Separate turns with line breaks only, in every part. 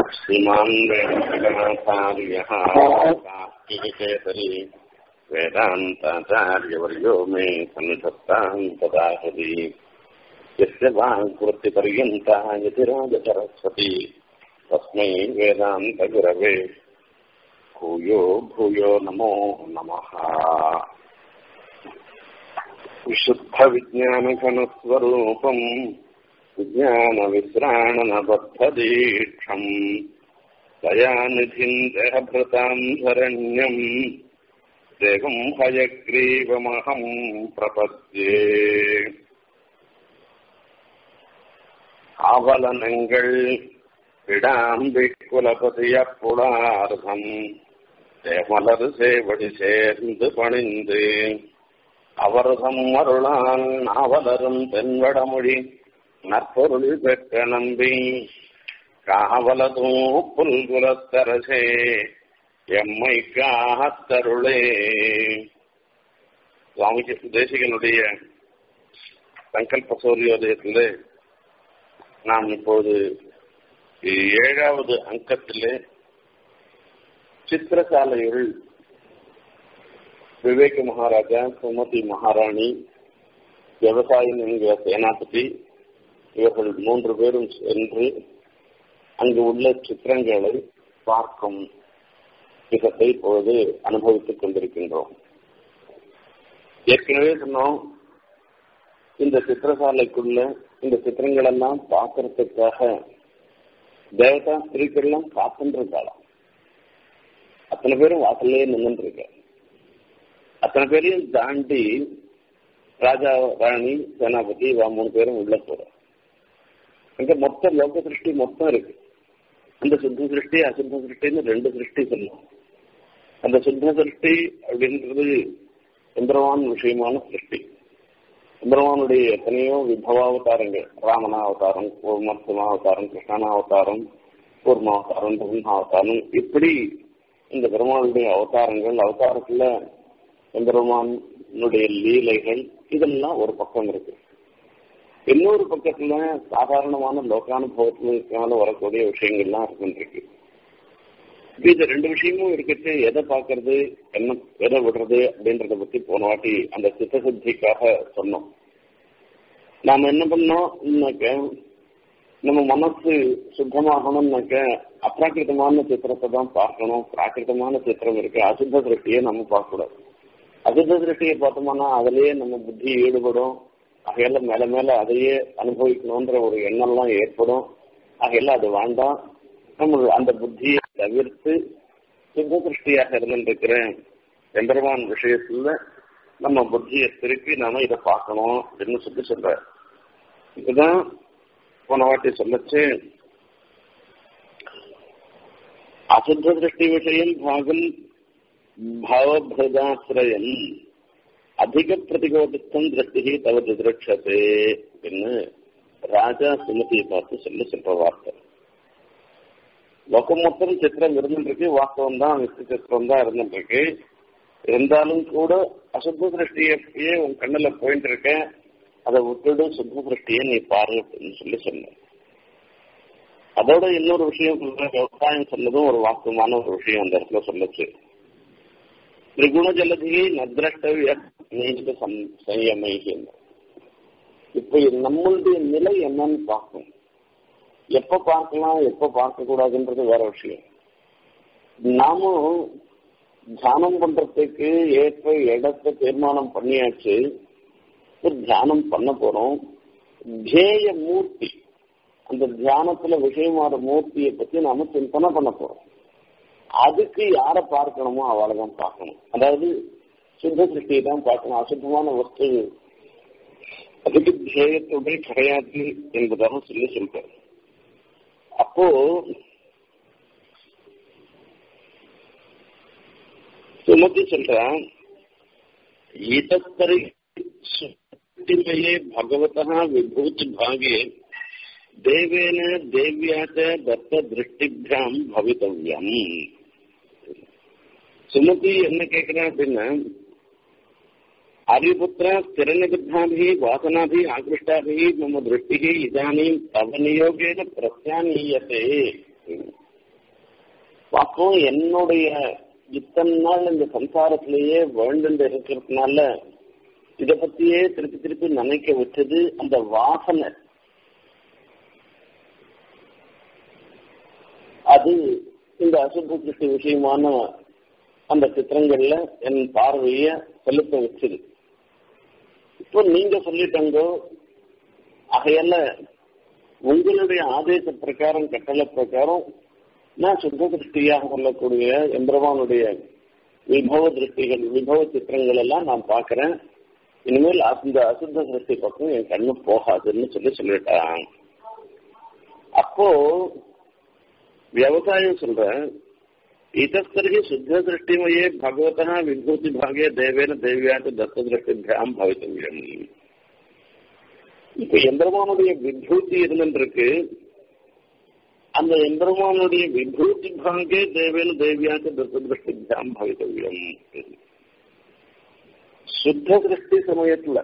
श्रीमान् वेङ्कटनाथार्यः कार्तिकेसरी वेदान्ताचार्यवर्यो मे सन्निधत्ताम् तदा हृदि यस्य वाङ्कृतिपर्यन्ता यतिराजसरस्वती तस्मै वेदान्तगुरवे भूयो भूयो नमो नमः विशुद्धविज्ञानघनस्वरूपम् विज्ञानविश्राणनबद्धदीक्षम् दयानिधिम् देहभृताम् धरण्यम् देवम् हयग्रीवमहम् प्रपद्ये ஆவலனங்கள் விடாம்பி குலபதிய புலார்த்தம் தேமலர் சேவடி சேர்ந்து பணிந்து அவர்தம் அருளால் நாவலரும் தென்வடமொழி நற்பொருள் பெற்ற நம்பி காவலதும் புல்குலத்தரசே எம்மை காத்தருளே சுவாமி தேசிகனுடைய சங்கல்ப சூரியோதயத்திலே நாம் இப்போது ஏழாவது அங்கத்திலே சித்திரசாலையுள் விவேக மகாராஜா சுமதி மகாராணி விவசாயம் என்கிற சேனாபதி இவர்கள் மூன்று பேரும் சென்று அங்கு உள்ள சித்திரங்களை பார்க்கும் விதத்தை இப்பொழுது அனுபவித்துக் கொண்டிருக்கின்றோம் ஏற்கனவே சொன்னோம் இந்த சித்திரசாலைக்குள்ள இந்த சித்திரங்கள் எல்லாம் பார்க்கறதுக்காக தேவதா ஸ்திரீக்கள்லாம் காத்துருக்காளாம் அத்தனை பேரும் வாசல்லே நின்று இருக்க அத்தனை பேரையும் தாண்டி ராஜா ராணி சேனாபதி இவா மூணு பேரும் உள்ள போறோம் அங்க மொத்த லோக சிருஷ்டி மொத்தம் இருக்கு அந்த சுத்த சிருஷ்டி அசுத்த சிருஷ்டின்னு ரெண்டு சிருஷ்டி சொல்லும் அந்த சுத்த சிருஷ்டி அப்படின்றது சுந்தரமான விஷயமான சிருஷ்டி சுந்தரமானுடைய எத்தனையோ விபவாவதாரங்கள் ராமனாவதாரம் மத்சமாவதாரம் கிருஷ்ணனாவதாரம் கூர்மாவதாரம் பிரம்மாவதாரம் இப்படி இந்த பெருமானுடைய அவதாரங்கள் அவதாரத்துல எம்பெருமானுடைய லீலைகள் இதெல்லாம் ஒரு பக்கம் இருக்கு இன்னொரு பக்கத்துல சாதாரணமான லோகானுபவத்தினால வரக்கூடிய விஷயங்கள்லாம் இருக்கின்றிருக்கு இது ரெண்டு விஷயமும் இருக்கிறது எதை பார்க்கறது என்ன எதை விடுறது அப்படின்றத பத்தி போன வாட்டி அந்த சித்தசுத்திக்காக சொன்னோம் நாம என்ன பண்ணோம்னாக்க நம்ம மனசு சுத்தமாகணும்னாக்க அப்ராக்கிருத்தமான சித்திரத்தை தான் பார்க்கணும் பிராகிருத்தமான சித்திரம் இருக்கு அசுத்த திருஷ்டியை நம்ம பார்க்கக்கூடாது அசுத்த திருஷ்டியை பார்த்தோம்னா அதுலயே நம்ம புத்தி ஈடுபடும் ஆகையெல்லாம் மேல மேல அதையே அனுபவிக்கணும்ன்ற ஒரு எண்ணம்லாம் ஏற்படும் ஆகையெல்லாம் அது வேண்டாம் நம்ம அந்த புத்தியை தவிர்த்து சுத்த திருஷ்டியாக இருந்திருக்கிற எம்பெருமான் விஷயத்துல நம்ம புத்தியை திருப்பி நாம இதை பார்க்கணும் அப்படின்னு சொல்லி சொல்ற இதுதான் போன வாட்டி சொல்லச்சு அசுத்த திருஷ்டி விஷயம் பாகம் பாவபிரதாசிரயம் அதிக பிரதிகோபித்தம் திருஷ்டி தவ திதிரட்சதே அப்படின்னு ராஜா சுமதியை பார்த்து சொல்லி சொல்ற வார்த்தை லோகம் மொத்தம் சித்திரம் இருந்துருக்கு வாஸ்தவம் தான் வித்து சித்திரம் தான் இருந்துருக்கு இருந்தாலும் கூட அசுத்த திருஷ்டியே உன் கண்ணுல போயிட்டு இருக்க அதை விட்டுடு சுத்த திருஷ்டியை நீ பாரு அப்படின்னு சொல்லி சொன்ன அதோட இன்னொரு விஷயம் விவசாயம் சொன்னதும் ஒரு வாஸ்தவமான ஒரு விஷயம் அந்த இடத்துல சொல்லுச்சு திரிகுண ஜலதியை நத்ரஷ்டவிய நீங்க சயமைகி இப்ப நம்மளுடைய நிலை என்னன்னு பார்க்கும் எப்ப பார்க்கலாம் எப்ப பார்க்க கூடாதுன்றது வேற விஷயம் நாமும் தியானம் பண்றதுக்கு ஏற்ற இடத்தை தீர்மானம் பண்ணியாச்சு தியானம் பண்ண போறோம் தேய மூர்த்தி அந்த தியானத்துல விஷயமான மூர்த்தியை பத்தி நாம சிந்தனை பண்ண போறோம் அதுக்கு யாரை பார்க்கணுமோ அவளை தான் பார்க்கணும் அதாவது சுத்த சிருஷ்டியை தான் பார்க்கணும் அசுத்தமான வஸ்து அதுக்கு தேயத்துடைய கிடையாது என்பதாக சொல்லி சொல்றேன் அப்போ சுமதி சொல்றான் இதப்பரிமயே பகவதா விபூதி பாगे தேவேன தேவியாச்ச தத்த திருஷ்டிபியாம் பவித்தவ்யம் சுமதி என்ன கேட்கிறேன் அப்படின்னா ஆரியபுத்திர ஸ்திரநிபத்தாபி வாசனாபி ஆகிருஷ்டாபி மம திருஷ்டி இதானீம் தவ நியோகேன பிரத்யானீயத்தே அப்போ என்னுடைய இத்தனை நாள் இந்த சம்சாரத்திலேயே வேண்டுண்டு இருக்கிறதுனால இத பத்தியே திருப்பி திருப்பி நினைக்க வச்சது அந்த வாசனை அது இந்த அசுத்த திருஷ்டி விஷயமான அந்த சித்திரங்கள்ல என் பார்வைய செலுத்த வச்சது இப்போ நீங்க சொல்லிட்டங்கோ ஆகையால உங்களுடைய ஆதேச பிரகாரம் கட்டளை பிரகாரம் நான் சுத்த திருஷ்டியாக சொல்லக்கூடிய எம்பிரமானுடைய விபவ திருஷ்டிகள் விபவ சித்திரங்கள் எல்லாம் நான் பாக்குறேன் இனிமேல் அந்த அசுத்த திருஷ்டி பக்கம் என் கண்ணு போகாதுன்னு சொல்லி சொல்லிட்டான் அப்போ விவசாயம் சொல்றேன் इतस्तर्हि शुद्धदृष्टिमये भगवतः विभूतिभागे देवेन देव्याच தத்ததிருஷ்டிபியாம் பவித்தவியம் இப்ப எம்பெருமானுடைய விபூதி இருந்துருக்கு அந்த எம்பெருமானுடைய விபூதி பாங்கே தேவேன தேவியாச்ச தத்ததிருஷ்டிபியாம் பவித்தவியம் சுத்த திருஷ்டி சமயத்துல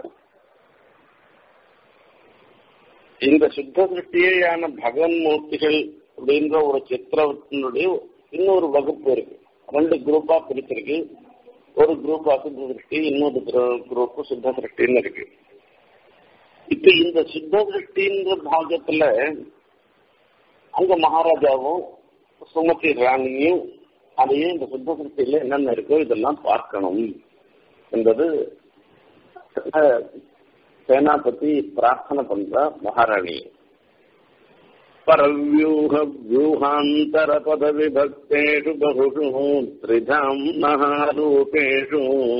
இந்த சுத்த திருஷ்டியான பகவன் மூர்த்திகள் அப்படின்ற ஒரு சித்திரத்தினுடைய இன்னொரு வகுப்பு இருக்கு ரெண்டு குரூப்பா பிரிச்சிருக்கு ஒரு குரூப் அசுத்த திருஷ்டி இன்னொரு குரூப் சுத்த திருஷ்டின்னு இருக்கு இப்ப இந்த சுத்த திருஷ்டின்ற பாகத்துல அங்க மகாராஜாவும் சுமதி ராணியும் அதையே இந்த சுத்த திருஷ்டியில என்னென்ன இருக்கோ இதெல்லாம் பார்க்கணும் என்பது சேனாபதி பிரார்த்தனை பண்ற மகாராணி परव्यूह व्यूहान्तरपदविभक्तेषु बहुषु त्रिधाम्नः रूपेषु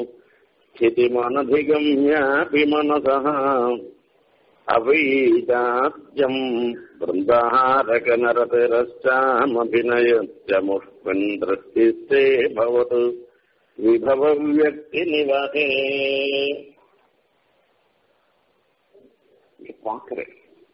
स्थितिमनधिगम्यापि मनसः अवैदात्यम् वृन्दाहारकनरतिरश्चामभिनयस्य मुष्मिन् दृष्टिस्ते भवतु विभवव्यक्तिनिवहे பார்க்கிறேன்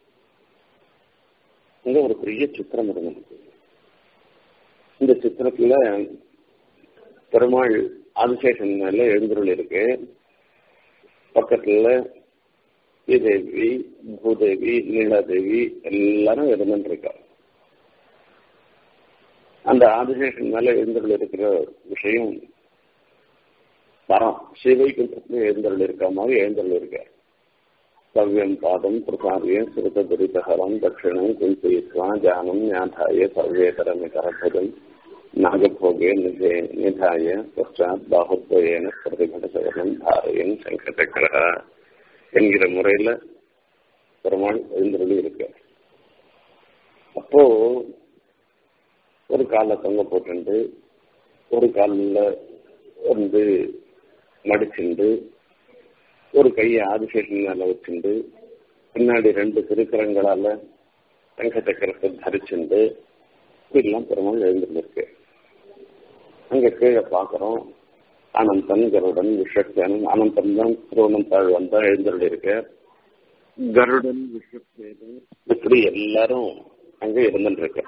இங்க ஒரு பெரிய சித்திரம் இருந்தது இந்த சித்திரத்துல பெருமாள் ஆதிசேஷன் மேல எழுந்துருள் இருக்கு பக்கத்துல ஸ்ரீதேவி பூதேவி நீலாதேவி எல்லாரும் இருந்துருக்கா அந்த ஆதிசேஷன் மேல எழுந்தருள் இருக்கிற விஷயம் வரம் ஸ்ரீவைகுண்டத்துல எழுந்தருள் இருக்க மாதிரி எழுந்தருள் இருக்கார் சவ்யம் பாதம் பிரசாரியம் சுருதபுரிதஹரம் தட்சிணம் குஞ்சயித்வா ஜானம் ஞாதாய சர்வேதரமிகரபதம் நாகபோகே நிதே நிதாய பஷாத் பாகுத்வயேன பிரதிபடசவனம் தாரையன் சங்கடக்கர என்கிற முறையில பெருமாள் எழுந்திரடி இருக்க அப்போ ஒரு கால தொங்க போட்டு ஒரு காலில் வந்து மடிச்சுண்டு ஒரு கையை ஆதிசேஷன் மேல வச்சுண்டு பின்னாடி ரெண்டு திருக்கரங்களால தங்க சக்கரத்தை தரிச்சுண்டு இப்படிலாம் பெருமாள் எழுந்திருக்கு அங்க கீழே பாக்குறோம் அனந்தன் கருடன் விஷக்சேனன் அனந்தன் தான் திருவண்ணம் தாழ்வன் தான் எழுந்தருள் இருக்க கருடன் விஷக்சேனன் இப்படி எல்லாரும் அங்க இருந்துட்டு இருக்க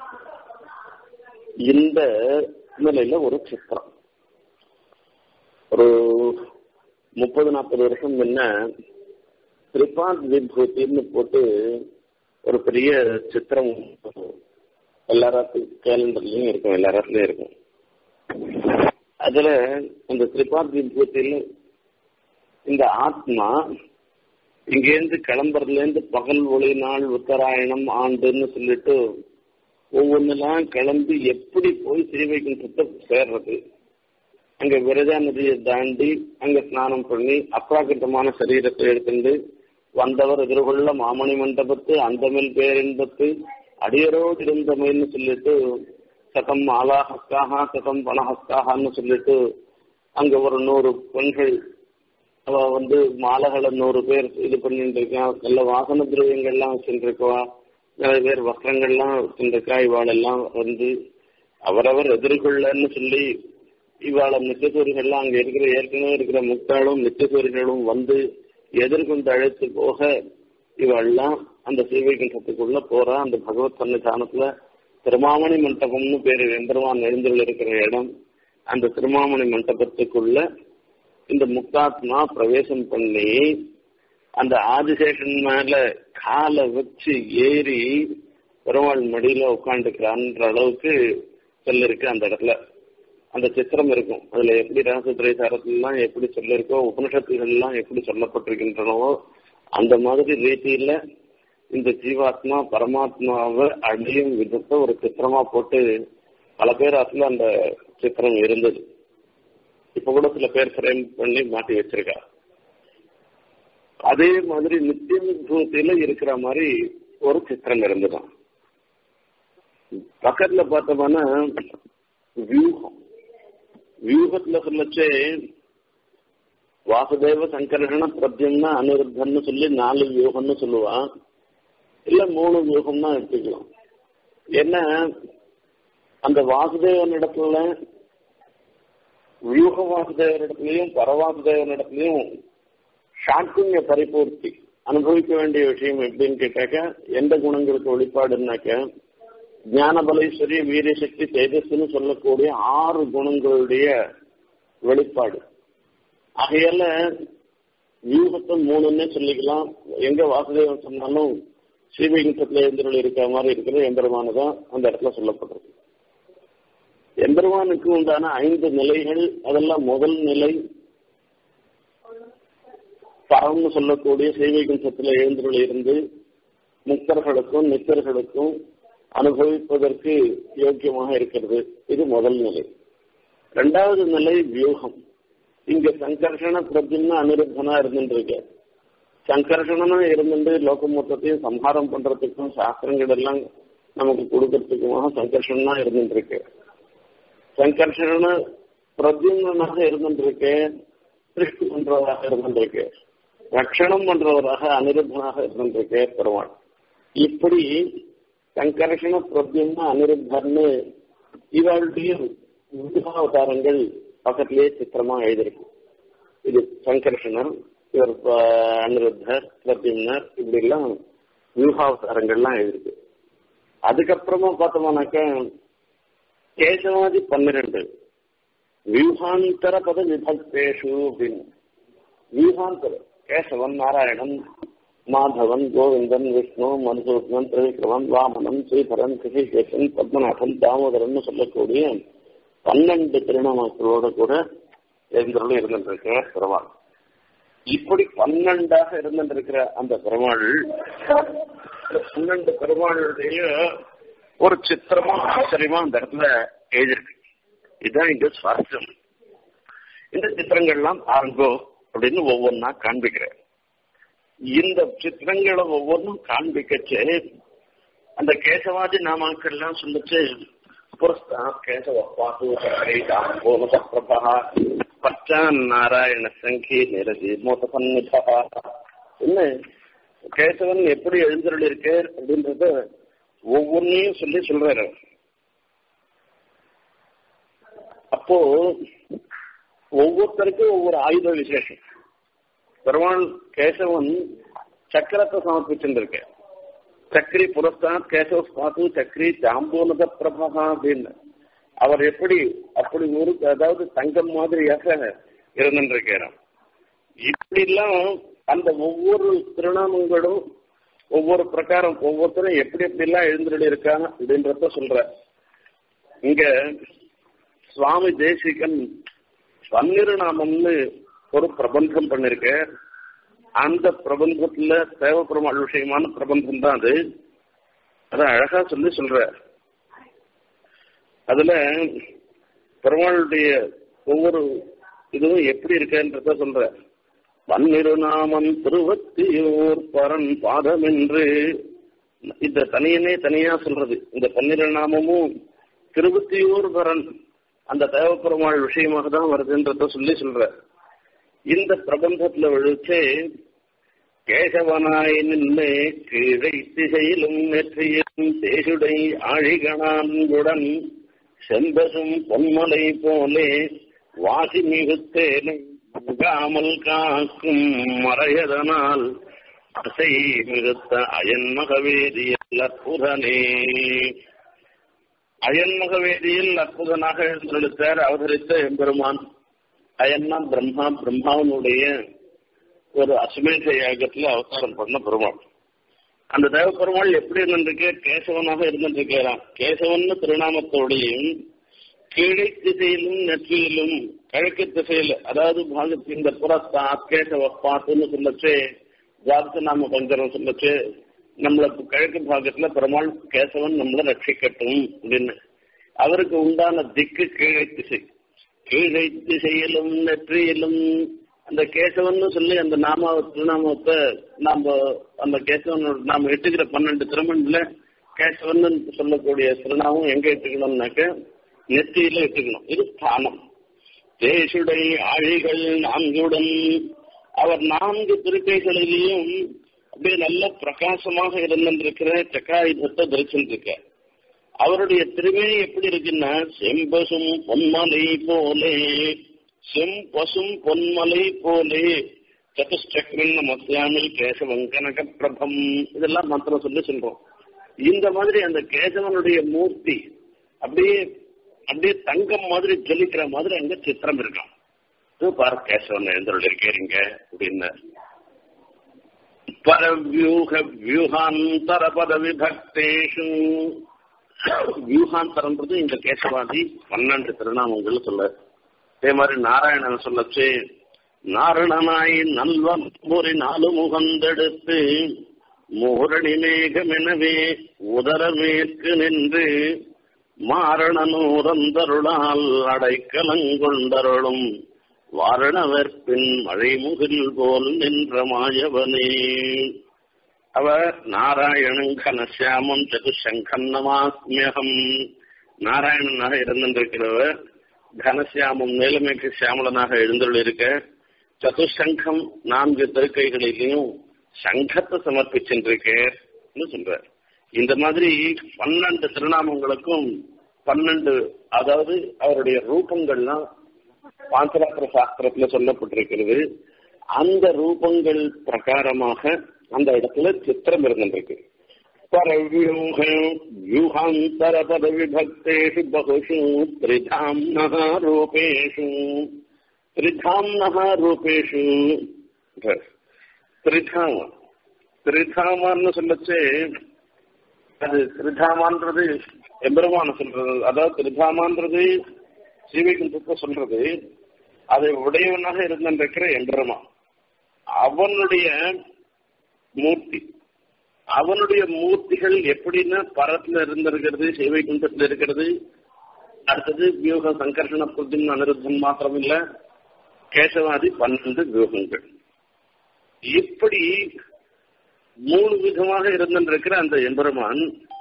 இந்த நிலையில ஒரு சித்திரம் ஒரு முப்பது நாற்பது வருஷம் முன்ன திரிபாத் விபூத்தின்னு போட்டு ஒரு பெரிய சித்திரம் எல்லாராத்தும் கேலண்டர்லயும் இருக்கும் எல்லாராத்துலயும் இருக்கும் அதுல அந்த திரிபாத் விபூத்தியில் இந்த ஆத்மா இங்கேருந்து கிளம்புறதுல இருந்து பகல் ஒளி நாள் உத்தராயணம் ஆண்டுன்னு சொல்லிட்டு ஒவ்வொன்னெல்லாம் கிளம்பி எப்படி போய் ஸ்ரீவைகுண்டத்தை சேர்றது அங்க விரஜா நதியை தாண்டி அங்க ஸ்நானம் பண்ணி அப்ராகிருத்தமான சரீரத்தை எடுத்துட்டு வந்தவர் எதிர்கொள்ள மாமணி மண்டபத்து அந்தமில் பேரின்பத்து அடியரோடு இருந்தமைன்னு சொல்லிட்டு சதம் ஆலாஹஸ்காக சதம் பணஹஸ்காகன்னு சொல்லிட்டு அங்க ஒரு நூறு பெண்கள் அவ வந்து மாலைகளை நூறு பேர் இது பண்ணிட்டு இருக்கான் நல்ல வாசன திரவியங்கள்லாம் வச்சுட்டு இருக்கவா நிறைய பேர் வஸ்திரங்கள்லாம் வச்சுட்டு இருக்கா இவாளெல்லாம் வந்து அவரவர் எதிர்கொள்ளன்னு சொல்லி இவாள நித்தியசூரிகள்லாம் அங்க இருக்கிற ஏற்கனவே இருக்கிற முக்தாளும் நித்தியசூரிகளும் வந்து எதிர்கொண்டு அழைத்து போக இவெல்லாம் அந்த சீவைகுண்டத்துக்குள்ள போறா அந்த பகவத் சன்னிதானத்துல திருமாமணி மண்டபம்னு பேரு எம்பெருமான் எழுந்துள்ள இருக்கிற இடம் அந்த திருமாமணி மண்டபத்துக்குள்ள இந்த முக்தாத்மா பிரவேசம் பண்ணி அந்த ஆதிசேஷன் மேல காலை வச்சு ஏறி பெருமாள் மடியில உட்காந்துக்கிறான்ற அளவுக்கு செல் இருக்கு அந்த இடத்துல அந்த சித்திரம் இருக்கும் அதுல எப்படி ரகசிய சாரத்திலாம் எப்படி சொல்லிருக்கோ உபனிஷத்துகள்லாம் எப்படி சொல்லப்பட்டிருக்கின்றனவோ அந்த மாதிரி ரீதியில இந்த ஜீவாத்மா பரமாத்மாவை அழியும் விதத்தை ஒரு சித்திரமா போட்டு பல பேர் அதுல அந்த சித்திரம் இருந்தது இப்ப கூட சில பேர் ஃப்ரேம் பண்ணி மாட்டி வச்சிருக்கா அதே மாதிரி நித்திய விபூத்தியில இருக்கிற மாதிரி ஒரு சித்திரம் இருந்துதான் பக்கத்துல பார்த்தோம்னா வியூகம் வியூகத்துல சொல்லச்சே வாசுதேவ சங்கர்ஷண பிரத்யம்னா அனிருத்தன்னு சொல்லி நாலு வியூகம்னு சொல்லுவா இல்ல மூணு வியூகம் தான் எடுத்துக்கலாம் என்ன அந்த வாசுதேவன் இடத்துல வியூக வாசுதேவன் இடத்துலயும் பரவாசுதேவன் இடத்துலயும் சாக்குண்ய பரிபூர்த்தி அனுபவிக்க வேண்டிய விஷயம் எப்படின்னு கேட்டாக்க எந்த குணங்களுக்கு வெளிப்பாடுனாக்க ஞானபலேஸ்வரி வீரசக்தி தேஜஸ்ன்னு சொல்லக்கூடிய ஆறு குணங்களுடைய வெளிப்பாடு ஆகையால வியூகத்தை மூணுன்னே சொல்லிக்கலாம் எங்க வாசுதேவன் சொன்னாலும் ஸ்ரீவைகுண்டத்துல எந்திரல் இருக்கிற மாதிரி இருக்கிற எம்பெருமானதான் அந்த இடத்துல சொல்லப்படுறது எம்பெருமானுக்கு உண்டான ஐந்து நிலைகள் அதெல்லாம் முதல் நிலை பரம்னு சொல்லக்கூடிய ஸ்ரீவைகுண்டத்துல எழுந்தருள் இருந்து முக்தர்களுக்கும் நித்தர்களுக்கும் அனுபவிப்பதற்கு யோக்கியமாக இருக்கிறது இது முதல் நிலை இரண்டாவது நிலை வியூகம் இங்க சங்கர்ஷண பிரத்யும்னா அனிருத்தனா இருந்துருக்கு சங்கர்ஷணனா இருந்துட்டு லோக மொத்தத்தையும் சம்ஹாரம் பண்றதுக்கும் சாஸ்திரங்கள் எல்லாம் நமக்கு கொடுக்கறதுக்குமாக சங்கர்ஷனா இருந்துருக்கு சங்கர்ஷண பிரத்யும்னாக இருந்துருக்கு சிருஷ்டி பண்றவராக இருந்துருக்கு ரட்சணம் பண்றவராக அனிருத்தனாக இருந்துருக்கு பெருமாள் இப்படி சங்கர்ஷண பிரத்யும்னா அனிருத்தர்னு இவளுடைய அவதாரங்கள் பக்கத்திலேயே சித்திரமா எழுதியிருக்கு இது சங்கர்ஷணர் இவர் அனிருத்தர் பிரத்யும்னர் இப்படி எல்லாம் வியூகாவதாரங்கள்லாம் எழுதியிருக்கு அதுக்கப்புறமா பார்த்தோம்னாக்க கேசவாதி பன்னிரண்டு வியூகாந்தர பத விபக்தேஷு அப்படின்னு வியூகாந்தர கேசவன் நாராயணன் மாதவன் கோவிந்தன் விஷ்ணு மதுசூதனன் திரிவிக்ரமன் வாமனன் ஸ்ரீதரன் கிருஷிகேசன் பத்மநாபன் தாமோதரன் சொல்லக்கூடிய பன்னெண்டு திருநாமங்களோட கூட எழுந்தருளும் இருந்துருக்கு பெருமாள் இப்படி பன்னெண்டாக இருந்திருக்கிற அந்த பெருமாள் பன்னெண்டு பெருமாளுடைய ஒரு சித்திரமா ஆச்சரியமா அந்த இடத்துல எழுதிருக்கு இதுதான் இங்க சுவாரஸ்யம் இந்த சித்திரங்கள்லாம் பாருங்கோ அப்படின்னு ஒவ்வொன்னா காண்பிக்கிறேன் இந்த சித்திரங்களை ஒவ்வொன்றும் காண்பிக்கச்சு அந்த கேசவாதி நாமாக்கள்லாம் சொல்லிச்சு புரஸ்தாத் கேசவ பாசு பிரபா பச்சான் நாராயண சங்கி நிரதி மோத சந்நிதா என்ன கேசவன் எப்படி எழுந்தருள் இருக்கு அப்படின்றத ஒவ்வொன்னையும் சொல்லி சொல்றாரு அப்போ ஒவ்வொருத்தருக்கும் ஒவ்வொரு ஆயுத விசேஷம் பெருமாள் கேசவன் சக்கரத்தை சமர்ப்பிச்சிருக்க சக்கரி புரஸ்தாத் கேசவ பாத்து சக்கரி ஜாம்பூனத பிரபா அப்படின்னு அவர் எப்படி அப்படி ஒரு அதாவது தங்கம் மாதிரியாக இருந்திருக்கிறார் இப்படிலாம் அந்த ஒவ்வொரு திருநாமங்களும் ஒவ்வொரு பிரகாரம் ஒவ்வொருத்தரும் எப்படி எப்படி எல்லாம் எழுந்துட்டு இருக்காங்க அப்படின்றத சொல்ற இங்க சுவாமி தேசிகன் பன்னிருநாமம்னு ஒரு பிரபந்தம் பண்ணிருக்க அந்த பிரபந்தத்துல தேவப்பெருமாள் விஷயமான பிரபந்தம் தான் அது அதை அழகா சொல்லி சொல்ற அதுல பெருமாளுடைய ஒவ்வொரு இதுவும் எப்படி இருக்குன்றத சொல்ற பன்னிருநாமம் திருவத்தியூர் பரன் பாதம் என்று இந்த தனியனே தனியா சொல்றது இந்த பன்னிருநாமமும் திருவத்தியூர் பரன் அந்த தேவப்பெருமாள் விஷயமாக தான் வருதுன்றத சொல்லி சொல்ற இந்த பிரபந்தத்துல விழிச்சே கேசவனாய் நின்று கீழை திசையிலும் நெற்றியும் தேசுடை ஆழிகணான்குடன் செம்பசும் பொன்மலை போலே வாசி மிகுத்தேனை முகாமல் காக்கும் மறையதனால் அசை மிகுத்த அயன்மகவேதியல் அற்புதனே அயன்மகவேதியில் அற்புதனாக எழுந்தெடுத்தார் அவதரித்த எம்பெருமான் அயன்னா பிரம்மா பிரம்மாவனுடைய ஒரு அசுமேத யாகத்துல அவதாரம் பண்ண பெருமாள் அந்த தேவ பெருமாள் எப்படி இருந்திருக்கு கேசவனாக இருந்திருக்கிறான் கேசவன் திருநாமத்தோடையும் கீழே திசையிலும் நெற்றியிலும் கிழக்கு திசையில் அதாவது பாகத்து இந்த புறத்தா கேசவ பாத்துன்னு சொல்லச்சு ஜாத்து நாம பஞ்சரம் சொல்லச்சு நம்மள கிழக்கு பாகத்துல பெருமாள் கேசவன் நம்மளை ரட்சிக்கட்டும் அப்படின்னு அவருக்கு உண்டான திக்கு கீழே திசை கீழே திசையிலும் நெற்றியிலும் அந்த கேசவன் சொல்லி அந்த நாம திருநாமத்தை நாம அந்த கேசவன் நாம எட்டுக்கிற பன்னெண்டு திருமணில கேசவன் சொல்லக்கூடிய திருநாமம் எங்க எட்டுக்கணும்னாக்க நெற்றியில எட்டுக்கணும் இது ஸ்தானம் தேசுடை ஆழிகள் நான்குடன் அவர் நான்கு திருக்கைகளிலேயும் அப்படியே நல்ல பிரகாசமாக இருந்திருக்கிற சக்காயுதத்தை தரிசிருக்க அவருடைய திருமேனி எப்படி இருக்குன்னா செம்பசும் பொன்மலை போலே செம்பசும் பொன்மலை போலே சதுஷ்சக்கரன் நமஸ்யாமில் கேசவம் கனக பிரபம் இதெல்லாம் மந்திரம் சொல்லி சொல்றோம் இந்த மாதிரி அந்த கேசவனுடைய மூர்த்தி அப்படியே அப்படியே தங்கம் மாதிரி ஜொலிக்கிற மாதிரி அங்க சித்திரம் இருக்கான் இது பாரு கேசவன் எழுந்தருள் இருக்கீங்க அப்படின்னு பரவியூக வியூகாந்தர பத விபக்தேஷு வியூகாந்தரன்றது இந்த கேசவாதி பன்னெண்டு திருநாமங்கள் சொல்ல அதே மாதிரி நாராயணன் சொல்லச்சு நாரணனாய் நல்வம்புரி நாலு முகந்தெடுத்து முரணி மேகமெனவே உதரமேற்கு நின்று மாரணனூரந்தருளால் அடைக்கலங்கொண்டருளும் வாரணவர்பின் மழைமுகில் போல் நின்ற மாயவனே அவர் நாராயணன் கனசியாமம் சதுசங்கன் நமாஸ்மியகம் நாராயணனாக இருந்திருக்கிறவர் கனசியாமம் மேலுமேற்கு சியாமலனாக எழுந்துள்ளிருக்க சதுசங்கம் நான்கு திருக்கைகளிலையும் சங்கத்தை சமர்ப்பிச்சிருக்கேன்னு சொல்றார் இந்த மாதிரி பன்னெண்டு திருநாமங்களுக்கும் பன்னெண்டு அதாவது அவருடைய ரூபங்கள்லாம் பாஞ்சராத்திர சாஸ்திரத்துல சொல்லப்பட்டிருக்கிறது அந்த ரூபங்கள் பிரகாரமாக அந்த இடத்துல சித்திரம் இருந்திருக்கு பரவியூக வியூகாந்தர பத விபக்தேஷு பகுஷு திரிதாம்னஹ ரூபேஷு திரிதாம்னஹ ரூபேஷு திரிதாம திரிதாமான்னு சொல்லச்சு அது திரிதாமான்றது எம்பெருமான சொல்றது அதாவது திரிதாமான்றது ஸ்ரீவைகுண்டத்தை சொல்றது அதை உடையவனாக இருந்திருக்கிற எம்பெருமான் அவனுடைய மூர்த்தி அவனுடைய மூர்த்திகள் எப்படின்னா பரத்துல இருந்திருக்கிறது சேவைகுண்டத்தில் இருக்கிறது அடுத்தது வியூக சங்கர்ஷண புத்தின் அனிருத்தம் மாத்திரம் இல்ல கேசவாதி பன்னெண்டு வியூகங்கள் இப்படி மூணு விதமாக இருந்திருக்கிற அந்த எம்பெருமான்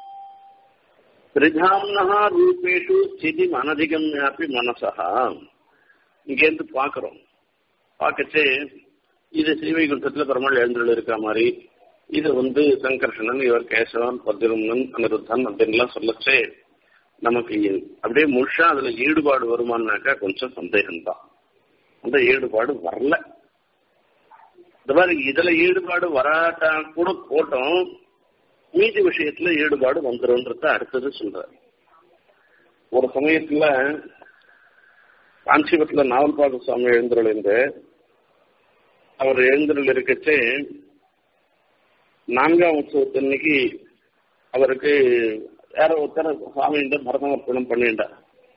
திரிதாம்னஹா ரூபேஷு ஸ்திதி அனதிகம்யாப்பி மனசா இங்கேருந்து பாக்குறோம் பார்க்கச்சே இது ஸ்ரீவைகுண்டத்துல பெருமாள் எழுந்துள்ள இருக்க மாதிரி இது வந்து சங்கர்ஷணன் இவர் கேசவன் பத்திரம்னன் அனிருத்தன் அப்படின்லாம் சொல்லச்சே நமக்கு அப்படியே முழுஷா அதுல ஈடுபாடு வருமானாக்கா கொஞ்சம் சந்தேகம்தான் அந்த ஈடுபாடு வரல இந்த மாதிரி இதுல ஈடுபாடு வராட்டா கூட போட்டோம் மீதி விஷயத்துல ஈடுபாடு வந்துரும்ன்றத அடுத்தது சொல்றாரு ஒரு சமயத்துல காஞ்சிபுரத்துல நாவல்பாடு சுவாமி எழுந்தருள் இருந்து அவர் எழுந்தருள் இருக்கச்சே நான்காம் உற்சவத்தன்னைக்கு அவருக்கு யாரோ ஒருத்தர் சுவாமியிட்ட பரதமர்ப்பணம் பண்ணிட்டார்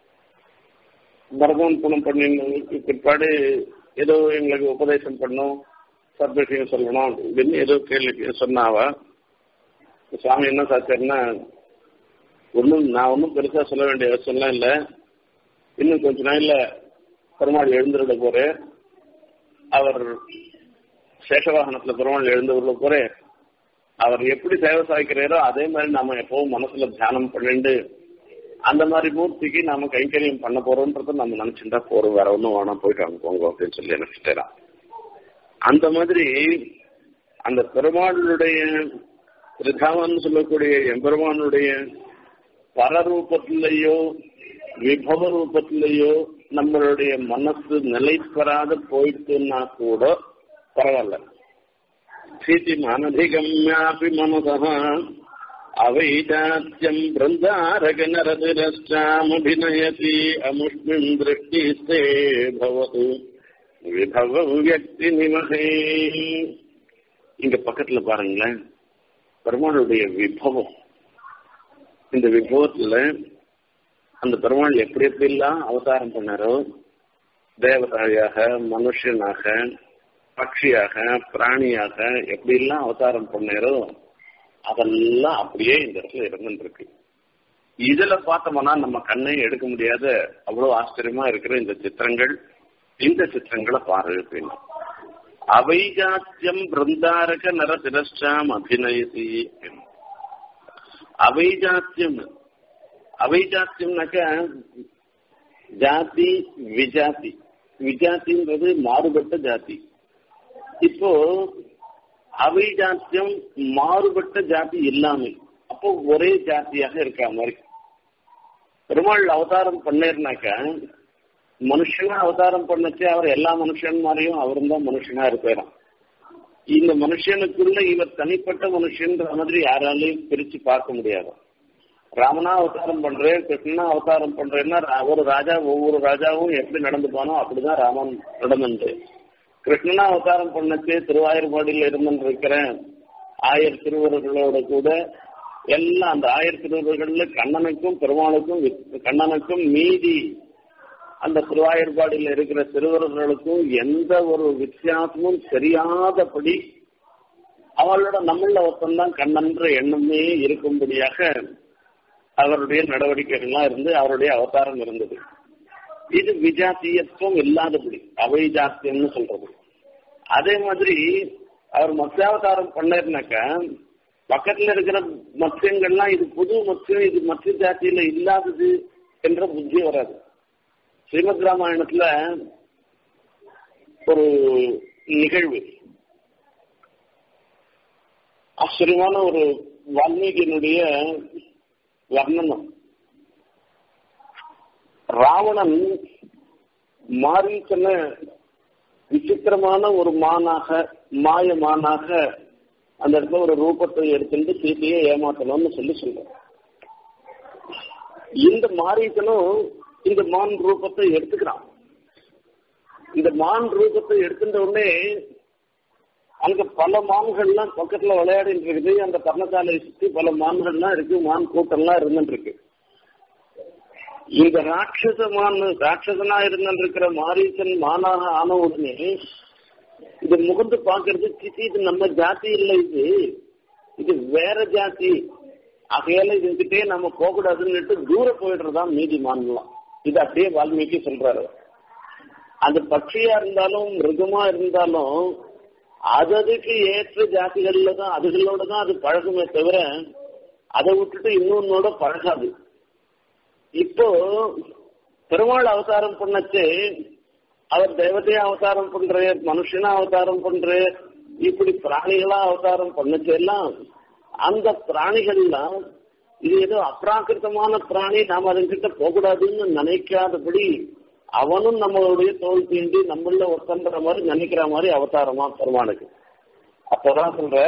பரதமர்ப்பணம் பண்ணினதுக்கு பிற்பாடு ஏதோ எங்களுக்கு உபதேசம் பண்ணும் சத்விஷயம் சொல்லணும் அப்படின்னு ஏதோ கேள்வி சொன்னாவா சுவாமி என்ன சாச்சாருன்னா ஒன்றும் நான் ஒன்றும் பெருசா சொல்ல வேண்டிய அவசியம்லாம் இல்லை இன்னும் கொஞ்ச நாள்ல பெருமாள் எழுந்துருட போறேன் அவர் சேஷவாகனத்துல பெருமாள் எழுந்துருட போறேன் அவர் எப்படி சேவை சாய்க்கிறாரோ அதே மாதிரி நாம எப்பவும் மனசுல தியானம் பண்ணிட்டு அந்த மாதிரி மூர்த்திக்கு நாம கைங்கரியம் பண்ண போறோம்ன்றத நம்ம நினைச்சுட்டா போறோம் வேற ஒன்றும் வேணாம் போயிட்டு அங்க போங்க அப்படின்னு சொல்லி நினைச்சிட்டேன் அந்த மாதிரி அந்த பெருமாளுடைய திரிதாமன் சொல்லக்கூடிய எம்பெருமானுடைய பரரூபத்திலேயோ விபவ ரூபத்திலேயோ நம்மளுடைய மனசு நிலை பெறாத போயிட்டுன்னா கூட பரவாயில்ல ஸ்திதி அனதிகம்யாபி மனசா அவைதாத்தியம் பிருந்தாரக நரதிரஷ்டாமபிநயதி அமுஷ்மின் திருஷ்டிஸ்தே பவது விபவ வியக்தி நிமகே இங்க பக்கத்துல பாருங்களேன் பெருமாளுடைய விபவம் இந்த விபவத்துல அந்த பெருமாள் எப்படி எப்படிலாம் அவதாரம் பண்ணாரோ தேவதையாக மனுஷனாக பட்சியாக பிராணியாக எப்படிலாம் அவதாரம் பண்ணாரோ அதெல்லாம் அப்படியே இந்த இடத்துல இருந்துருக்கு இதுல பார்த்தோம்னா நம்ம கண்ணை எடுக்க முடியாத அவ்வளவு ஆச்சரியமா இருக்கிற இந்த சித்திரங்கள் இந்த சித்திரங்களை பாரு அப்படின்னு அவைஜாத்தியம் பிருந்தாரக நர திரஷ்டாம் அபிநயசி அவைஜாத்தியம் அவைஜாத்தியம்னாக்க ஜாதி விஜாதி விஜாதின்றது மாறுபட்ட ஜாதி இப்போ அவைஜாத்தியம் மாறுபட்ட ஜாதி இல்லாமல் அப்போ ஒரே ஜாத்தியாக இருக்கிற மாதிரி பெருமாள் அவதாரம் பண்ணேர்னாக்க மனுஷனா அவதாரம் பண்ணச்சு அவர் எல்லா மனுஷன் மாதிரியும் அவரும் தான் மனுஷனா இருப்பாராம் இந்த மனுஷனுக்குள்ள இவர் தனிப்பட்ட மனுஷன்ற மாதிரி யாராலையும் பிரிச்சு பார்க்க முடியாது ராமனா அவதாரம் பண்றேன் கிருஷ்ணனா அவதாரம் பண்றேன்னா ஒரு ராஜா ஒவ்வொரு ராஜாவும் எப்படி நடந்துப்பானோ அப்படிதான் ராமன் நடந்து கிருஷ்ணனா அவதாரம் பண்ணச்சு திருவாயூர்பாடியில் இருந்துட்டு இருக்கிறேன் ஆயர் திருவர்களோட கூட எல்லாம் அந்த ஆயர் திருவர்கள்ல கண்ணனுக்கும் பெருமாளுக்கும் கண்ணனுக்கும் மீதி அந்த திருவாயூர்பாடியில் இருக்கிற திருவர்களுக்கும் எந்த ஒரு வித்தியாசமும் தெரியாதபடி அவளோட நம்மள ஒருத்தந்தான் கண்ணன்ற எண்ணமே இருக்கும்படியாக அவருடைய நடவடிக்கைகள்லாம் இருந்து அவருடைய அவதாரம் இருந்தது இது விஜாத்தியத்துவம் இல்லாதபடி அவைஜாத்தியம்னு சொல்றது அதே மாதிரி அவர் மத்தியாவதாரம் பண்ணாருனாக்க பக்கத்துல இருக்கிற மத்தியங்கள்லாம் இது புது மத்தியம் இது மத்திய ஜாத்தியில இல்லாதது என்ற புத்தி வராது ஸ்ரீமத் ராமாயணத்துல ஒரு நிகழ்வு ஆச்சரியமான ஒரு வால்மீகியினுடைய வர்ணனம் ராவணன் மாரீச்சன விசித்திரமான ஒரு மானாக மாயமானாக அந்த இடத்துல ஒரு ரூபத்தை எடுத்துட்டு சீத்தையை ஏமாத்தணும்னு சொல்லி சொல்றேன் இந்த மாரீச்சனும் இந்த மான் ரூபத்தை எடுத்துக்கிறான் இந்த மான் ரூபத்தை எடுத்துட்ட உடனே அங்க பல மான்கள்லாம் பக்கத்துல விளையாடிட்டு இருக்குது அந்த பர்ணசாலையை சுத்தி பல மான்கள்லாம் இருக்கு மான் கூட்டம்லாம் இருந்துட்டு இருக்கு இந்த ராட்சச மான் ராட்சசனா இருந்திருக்கிற மாரீசன் மானாக ஆன உடனே இது முகந்து பாக்குறது சித்தி இது நம்ம ஜாதி இல்லை இது இது வேற ஜாதி ஆகையால இதுகிட்டே நம்ம போகக்கூடாதுன்னு தூர போயிடுறதா மீதி மான்லாம் இது அப்படியே வால்மீகி சொல்றாரு அந்த பட்சியா இருந்தாலும் மிருகமா இருந்தாலும் அததுக்கு ஏற்ற ஜாதிகள்ல தான் அதுகளோட தான் அது பழகுமே தவிர அதை விட்டுட்டு இன்னொன்னோட பழகாது இப்போ பெருமாள் அவதாரம் பண்ணச்சு அவர் தேவதையா அவதாரம் பண்ற மனுஷனா அவதாரம் பண்ற இப்படி பிராணிகளா அவதாரம் பண்ணச்சு எல்லாம் அந்த பிராணிகள்லாம் இது ஏதோ அப்ராக்கிருத்தமான பிராணி நாம அதுகிட்ட போகக்கூடாதுன்னு நினைக்காதபடி அவனும் நம்மளுடைய தோல் தீண்டி நம்மள ஒருத்தன்ற மாதிரி நினைக்கிற மாதிரி அவதாரமா பெருமானுக்கு அப்பதான் சொல்ற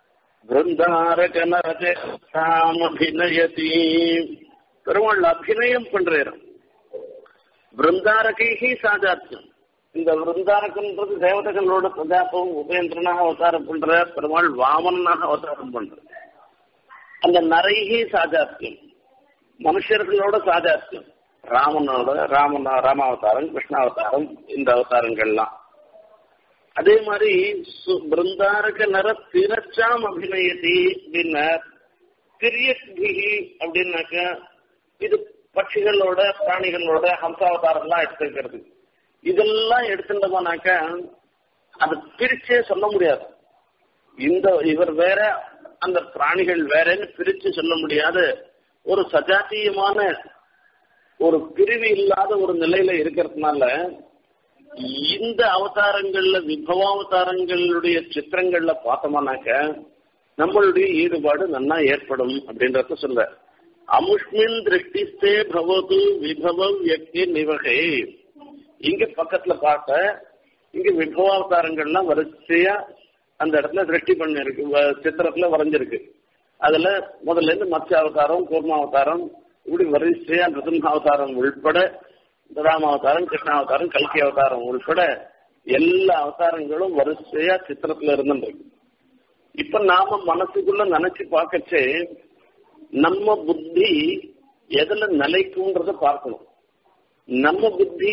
பிருந்தாரகனரஜாமபிநயதி பெருமாள் அபிநயம் பண்றாரு பிருந்தாரகைஹி சாஜாத்தியம் இந்த விருந்தாரகன்றது தேவதைகளோட பிரஜாபம் உபேந்திரனாக அவதாரம் பண்ற பெருமாள் வாமனாக அவதாரம் பண்ற அந்த நரைகி சாஜாத்தியம் மனுஷர்களோட சாஜாத்தியம் ராமனோட ராமன் ராமாவதாரம் கிருஷ்ணாவதாரம் இந்த அவதாரங்கள்லாம் அதே மாதிரி பிருந்தாரக நர திரச்சாம் அபிநயதி அப்படின்னார் திரியத்பிகி அப்படின்னாக்க இது பட்சிகளோட பிராணிகளோட ஹம்சாவதாரம்லாம் எடுத்துக்கிறது இதெல்லாம் எடுத்துட்டோம்னாக்க அது பிரிச்சே சொல்ல முடியாது இந்த இவர் வேற அந்த பிராணிகள் வேறன்னு பிரிச்சு சொல்ல முடியாத ஒரு சஜாத்தியமான ஒரு பிரிவு இல்லாத ஒரு நிலையில இருக்கிறதுனால இந்த அவதாரங்கள்ல விபவாவதாரங்களுடைய சித்திரங்கள்ல பார்த்தோம்னாக்க நம்மளுடைய ஈடுபாடு நன்னா ஏற்படும் அப்படின்றத சொல்ல அமுஷ்மின் திருஷ்டிஸ்தே பவது விபவ வியக்தி நிவகை இங்க பக்கத்துல பார்த்த இங்க விபவாவதாரங்கள்லாம் வரிசையா அந்த இடத்துல திருஷ்டி பண்ணிருக்கு சித்திரத்துல வரைஞ்சிருக்கு அதுல முதல்ல இருந்து மத்ய அவதாரம் கூர்மாவதாரம் இப்படி வரிசையா நிருசிம்ஹாவதாரம் உள்பட ராமாவதாரம் கிருஷ்ணாவதாரம் கல்கி அவதாரம் உள்பட எல்லா அவதாரங்களும் வரிசையா சித்திரத்துல இருந்துருக்கு இப்ப நாம மனசுக்குள்ள நினைச்சு பார்க்கச்சே நம்ம புத்தி எதுல நிலைக்கும்ன்றத பார்க்கணும் நம்ம புத்தி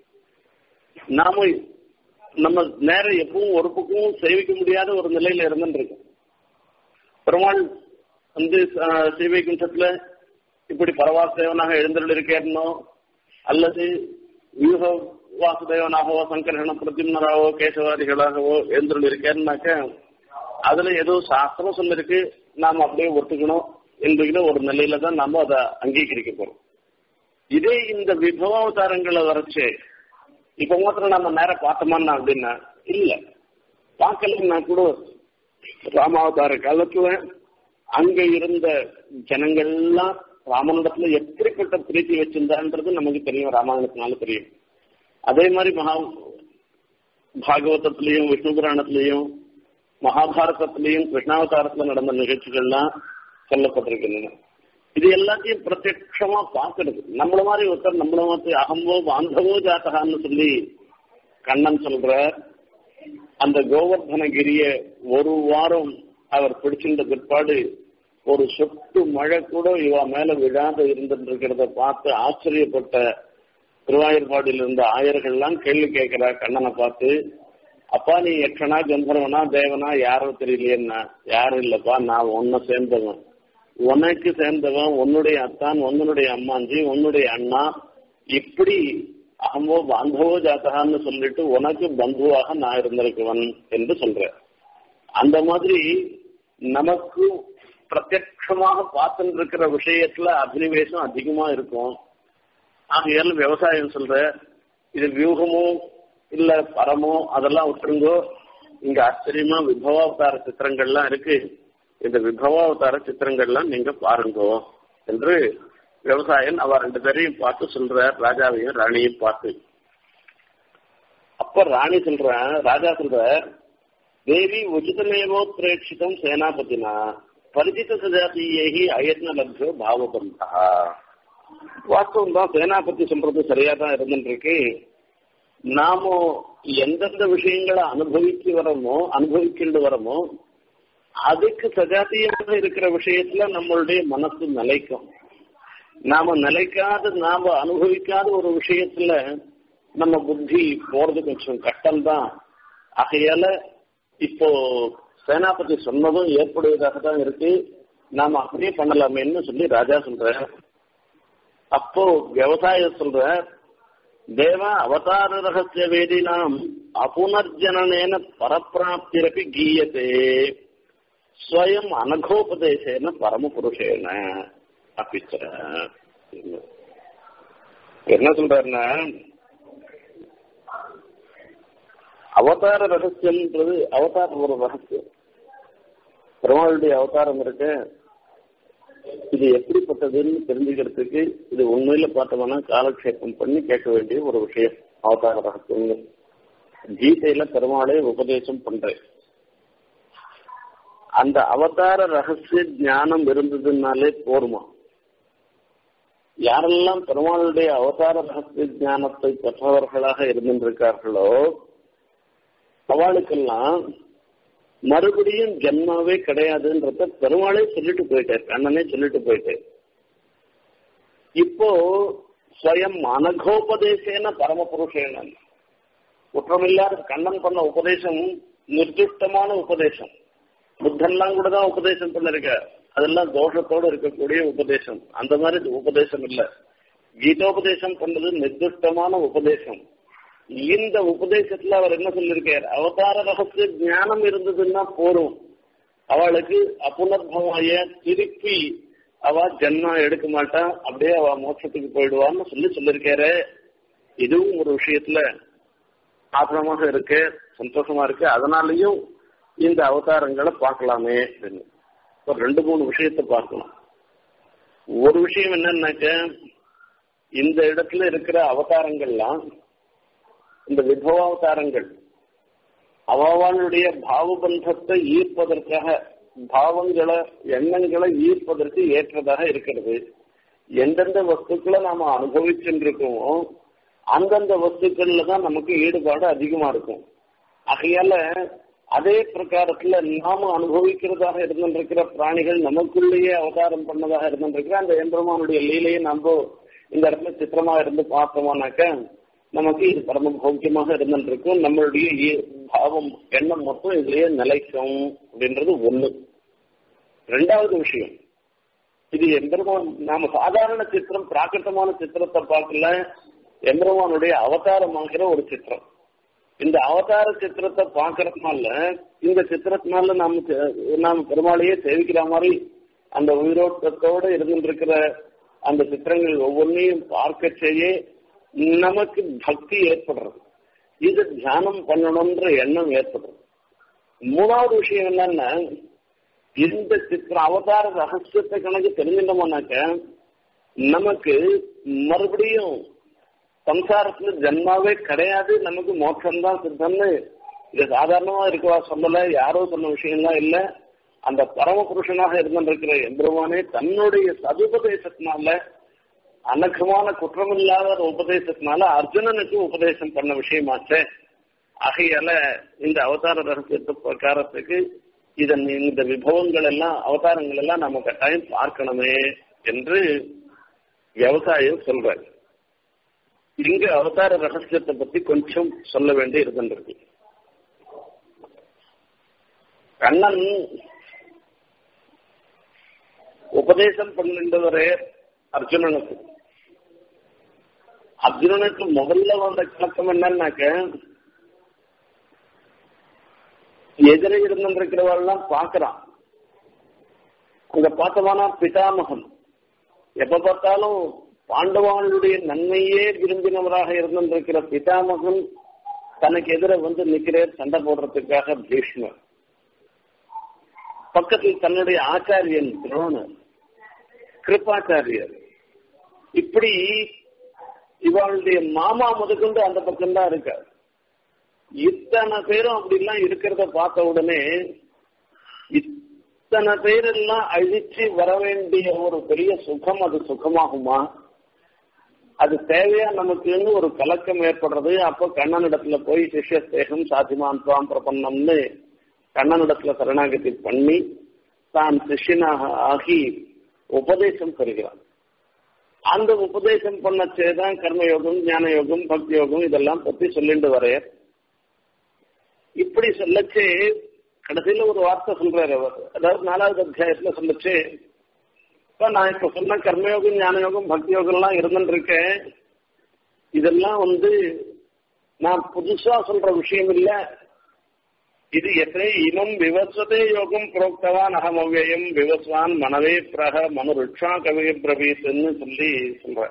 நாம நம்ம நேரம் எப்பவும் ஒரு பக்கம் சேவிக்க முடியாத ஒரு நிலையில இருந்துருக்கோம் பெருமாள் வந்து சேவை குண்டத்துல இப்படி பரவாசேவனாக எழுந்தருள் இருக்கேனோ அல்லது வியூக வாசுதேவனாகவோ சங்கரகண பிரதிம்னராகவோ கேசவாதிகளாகவோ எழுந்தருள் இருக்கேன்னாக்க அதுல ஏதோ சாஸ்திரம் சொல்லிருக்கு நாம அப்படியே ஒத்துக்கணும் என்கிற ஒரு நிலையில தான் நாம அதை அங்கீகரிக்க போறோம் இதே இந்த விபவாவதாரங்களை வரைச்சு இப்ப மாத்திரம் நம்ம நேரம் பார்த்தோமான்னா அப்படின்னா இல்ல பார்க்கலன்னா கூட ராமாவதார காலத்துல அங்க இருந்த ஜனங்கள்லாம் ராமனிடத்துல எப்படிப்பட்ட பிரீத்தி வச்சிருந்தான்றது நமக்கு தெரியும் ராமாயணத்தினால தெரியும் அதே மாதிரி மகா பாகவதத்திலையும் விஷ்ணு புராணத்திலையும் மகாபாரதத்திலையும் கிருஷ்ணாவதாரத்துல நடந்த நிகழ்ச்சிகள்லாம் சொல்லப்பட்டிருக்கின்றன இது எல்லாத்தையும் பிரத்யட்சமா பார்க்கறது நம்மள மாதிரி ஒருத்தர் நம்மள மாதிரி அகம்போ பாந்தவோ ஜாத்தகான்னு சொல்லி கண்ணன் சொல்ற அந்த கோவர்தனகிரிய ஒரு வாரம் அவர் பிடிச்சிருந்த பிற்பாடு ஒரு சொட்டு மழை கூட இவ மேல விழாத இருந்துட்டு இருக்கிறத பார்த்து ஆச்சரியப்பட்ட திருவாயூர்பாடியில் இருந்த ஆயர்கள்லாம் கேள்வி கேட்கிறா கண்ணனை பார்த்து அப்பா நீ யக்ஷனா கந்தர்வனா தேவனா யாரோ தெரியலையேன்னா யாரும் இல்லப்பா நான் ஒன்ன சேர்ந்தவன் உனக்கு சேர்ந்தவன் உன்னுடைய அத்தான் உன்னுடைய அம்மாஞ்சி உன்னுடைய அண்ணா இப்படி அகமோ பாந்தவோ ஜாத்தகான்னு சொல்லிட்டு உனக்கு பந்துவாக நான் இருந்திருக்கவன் என்று சொல்ற அந்த மாதிரி நமக்கு பிரத்யட்சமாக பார்த்துட்டு இருக்கிற விஷயத்துல அபினிவேசம் அதிகமா இருக்கும் ஆகையால் விவசாயம் சொல்ற இது வியூகமோ இல்ல பரமோ அதெல்லாம் விட்டுருங்கோ இங்க ஆச்சரியமா விபவாவதார சித்திரங்கள்லாம் இருக்கு இந்த விபவாவதார சித்திரங்கள்லாம் நீங்க பாருங்கோ என்று விவசாயன் அவ ரெண்டு பேரையும் பார்த்து சொல்ற ராஜாவையும் ராணியும் பார்த்து அப்ப ராணி சொல்ற ராஜா சொல்ற தேவி உச்சிதமேவோத்ரேட்சிதம் சேனாபதினா பரிச்சித சஜாத்தியேகி அயத்ன லப்யோ பாவபந்தா வாஸ்தவம் தான் சேனாபதி சொல்றது சரியா தான் இருந்துருக்கு நாம எந்தெந்த விஷயங்களை அனுபவிச்சு வரமோ அனுபவிக்கிண்டு வரமோ அதுக்கு சஜாத்தியமாக இருக்கிற விஷயத்துல நம்மளுடைய மனசு நிலைக்கும் நாம நிலைக்காத நாம அனுபவிக்காத ஒரு விஷயத்துல நம்ம புத்தி போறது கொஞ்சம் கஷ்டம் தான் ஆகையால இப்போ சேனாபதி சொன்னதும் ஏற்புடையதாக தான் இருக்கு நாம அப்படியே பண்ணலாமேன்னு சொல்லி ராஜா சொல்ற அப்போ விவசாயம் சொல்ற தேவ அவதார ரகசிய வேதினாம் அபுனர்ஜனனேன பரப்பிராப்திரப்பி கீயத்தே ஸ்வயம் அனகோபதேசேன பரமபுருஷேன அப்பிச்ச என்ன சொல்றாருன்னா அவதார ரகசியம்ன்றது அவதார ஒரு ரகசியம் பெருமாளுடைய அவதாரம் இருக்கு இது எப்படிப்பட்டதுன்னு தெரிஞ்சுக்கிறதுக்கு இது உண்மையில பார்த்தோம்னா காலக்ஷேபம் பண்ணி கேட்க வேண்டிய ஒரு விஷயம் அவதார ரகசியம்னு கீதையில பெருமாளே உபதேசம் பண்றேன் அந்த அவதார ரகசிய ஞானம் இருந்ததுனாலே போருமா யாரெல்லாம் பெருமாளுடைய அவதார ரகசிய ஞானத்தை பெற்றவர்களாக இருந்திருக்கார்களோ அவளுக்கெல்லாம் மறுபடியும் ஜென்மாவே கிடையாதுன்றத பெருமாளே சொல்லிட்டு போயிட்டார் கண்ணனே சொல்லிட்டு போயிட்டார் இப்போ ஸ்வயம் அனகோபதேசேன பரமபுருஷேன குற்றமில்லாத கண்ணன் பண்ண உபதேசம் நிர்திஷ்டமான உபதேசம் புத்தன்லாம் கூட தான் உபதேசம் பண்ணிருக்க அதெல்லாம் தோஷத்தோடு இருக்கக்கூடிய உபதேசம் அந்த மாதிரி உபதேசம் இல்ல கீதோபதேசம் பண்ணது நிர்திஷ்டமான உபதேசம் இந்த உபதேசத்துல அவர் என்ன சொல்லியிருக்கார் அவதார ரகசிய ஞானம் இருந்ததுன்னா போரும் அவளுக்கு அப்புனர்பவாய திருப்பி அவ ஜென்மா எடுக்க மாட்டா அப்படியே அவ மோட்சத்துக்கு போயிடுவான்னு சொல்லி சொல்லியிருக்காரு இதுவும் ஒரு விஷயத்துல ஆத்திரமாக இருக்கு சந்தோஷமா இருக்கு அதனாலயும் இந்த அவதாரங்களை பார்க்கலாமே அப்படின்னு இப்போ ரெண்டு மூணு விஷயத்தை பார்க்கணும் ஒரு விஷயம் என்னன்னாக்க இந்த இடத்துல இருக்கிற அவதாரங்கள்லாம் இந்த விபவாவதாரங்கள் அவளுடைய பாவபந்தத்தை ஈர்ப்பதற்காக பாவங்களை எண்ணங்களை ஈர்ப்பதற்கு ஏற்றதாக இருக்கிறது எந்தெந்த வஸ்துக்களை நாம அனுபவிச்சுருக்கோமோ அந்தந்த வஸ்துக்கள்ல தான் நமக்கு ஈடுபாடு அதிகமா இருக்கும் ஆகையால அதே பிரகாரத்துல நாம அனுபவிக்கிறதாக இருந்திருக்கிற பிராணிகள் நமக்குள்ளேயே அவதாரம் பண்ணதாக இருந்திருக்கிற அந்த எம்பெருமானுடைய லீலையை நம்ம இந்த இடத்துல சித்திரமா இருந்து பார்த்தோம்னாக்க நமக்கு இது பரம பௌக்கியமாக இருந்திருக்கும் நம்மளுடைய பாவம் எண்ணம் மொத்தம் இதுலயே நிலைக்கும் அப்படின்றது ஒண்ணு ரெண்டாவது விஷயம் இது எம்பெருமான் நாம சாதாரண சித்திரம் பிராகிருத்தமான சித்திரத்தை பார்க்கல எம்பெருமானுடைய அவதாரமாகிற ஒரு சித்திரம் இந்த அவதார சித்திரத்தை பார்க்கறதுனால இந்த சித்திரத்தினால நாம நாம பெருமாளையே சேவிக்கிற மாதிரி அந்த உயிரோட்டத்தோடு இருந்துருக்கிற அந்த சித்திரங்கள் ஒவ்வொன்றையும் பார்க்க செய்ய நமக்கு பக்தி ஏற்படுறது இது தியானம் பண்ணணும்ன்ற எண்ணம் ஏற்படுறது மூணாவது விஷயம் என்னன்னா இந்த சித்திர அவதார ரகசியத்தை கணக்கு தெரிஞ்சிட்டோம்னாக்க நமக்கு மறுபடியும் சம்சாரத்துல ஜன்மாவே கிடையாது நமக்கு மோட்சம் தான் சித்தம்னு இது சாதாரணமா இருக்கவா சொல்லல யாரோ சொன்ன விஷயம்லாம் இல்ல அந்த பரம புருஷனாக இருந்திருக்கிற எம்பெருமானே தன்னுடைய சதுபதேசத்தினால அனகமான குற்றமில்லாத ஒரு உபதேசத்தினால அர்ஜுனனுக்கு உபதேசம் பண்ண விஷயமாச்சே ஆகையால இந்த அவதார ரகசியத்து பிரகாரத்துக்கு இதன் இந்த விபவங்கள் எல்லாம் அவதாரங்கள் எல்லாம் நம்ம கட்டாயம் பார்க்கணுமே என்று விவசாயம் சொல்றாரு இங்க அவதார ரகசியத்தை பத்தி கொஞ்சம் சொல்ல வேண்டி இருக்கின்றது கண்ணன் உபதேசம் பண்ணுன்றவரே அர்ஜுனனுக்கு அர்ஜுனனுக்கு முதல்ல வந்த கணக்கம் என்னன்னாக்க எதிர இருந்திருக்கிறவெல்லாம் பாக்குறான் அங்க பார்த்தோம்னா பிதாமகன் எப்ப பார்த்தாலும் பாண்டவானுடைய நன்மையே விரும்பினவராக இருந்திருக்கிற பிதாமகன் தனக்கு எதிர வந்து நிக்கிறேன் சண்டை போடுறதுக்காக பீஷ்மர் பக்கத்தில் தன்னுடைய ஆச்சாரியன் துரோணர் கிருப்பாச்சாரியர் இப்படி இவளுடைய மாமா முதற்கொண்டு அந்த பக்கம்தான் இருக்கார் இத்தனை பேரும் அப்படிலாம் இருக்கிறத பார்த்த உடனே இத்தனை பேரெல்லாம் அழிச்சு வர வேண்டிய ஒரு பெரிய சுகம் அது சுகமாகுமா அது தேவையா நமக்குன்னு ஒரு கலக்கம் ஏற்படுறது அப்போ கண்ணனிடத்துல போய் சிஷ்யஸ்தேகம் சாத்திமான் துவாம் பிரபன்னம்னு கண்ணனிடத்துல சரணாகதி பண்ணி தான் சிஷ்யனாக ஆகி உபதேசம் பெறுகிறான் அந்த உபதேசம் பண்ணச்சேதான் கர்மயோகம் ஞான யோகம் பக்தி யோகம் இதெல்லாம் பத்தி சொல்லிட்டு வரையர் இப்படி சொல்லச்சே கடைசியில ஒரு வார்த்தை சொல்றாரு அவர் அதாவது நாலாவது அத்தியாயத்துல சொல்லச்சு இப்ப நான் இப்ப சொன்ன கர்மயோகம் ஞான யோகம் பக்தி யோகம் எல்லாம் இருந்துட்டு இருக்கேன் இதெல்லாம் வந்து நான் புதுசா சொல்ற விஷயம் இல்ல இது எத்தனை இமம் விவஸ்வதே யோகம் புரோக்தவான் அகம் அவ்வயம் விவஸ்வான் மனவே பிரக மனு ருட்சா கவி பிரபீத்னு சொல்லி சொல்ற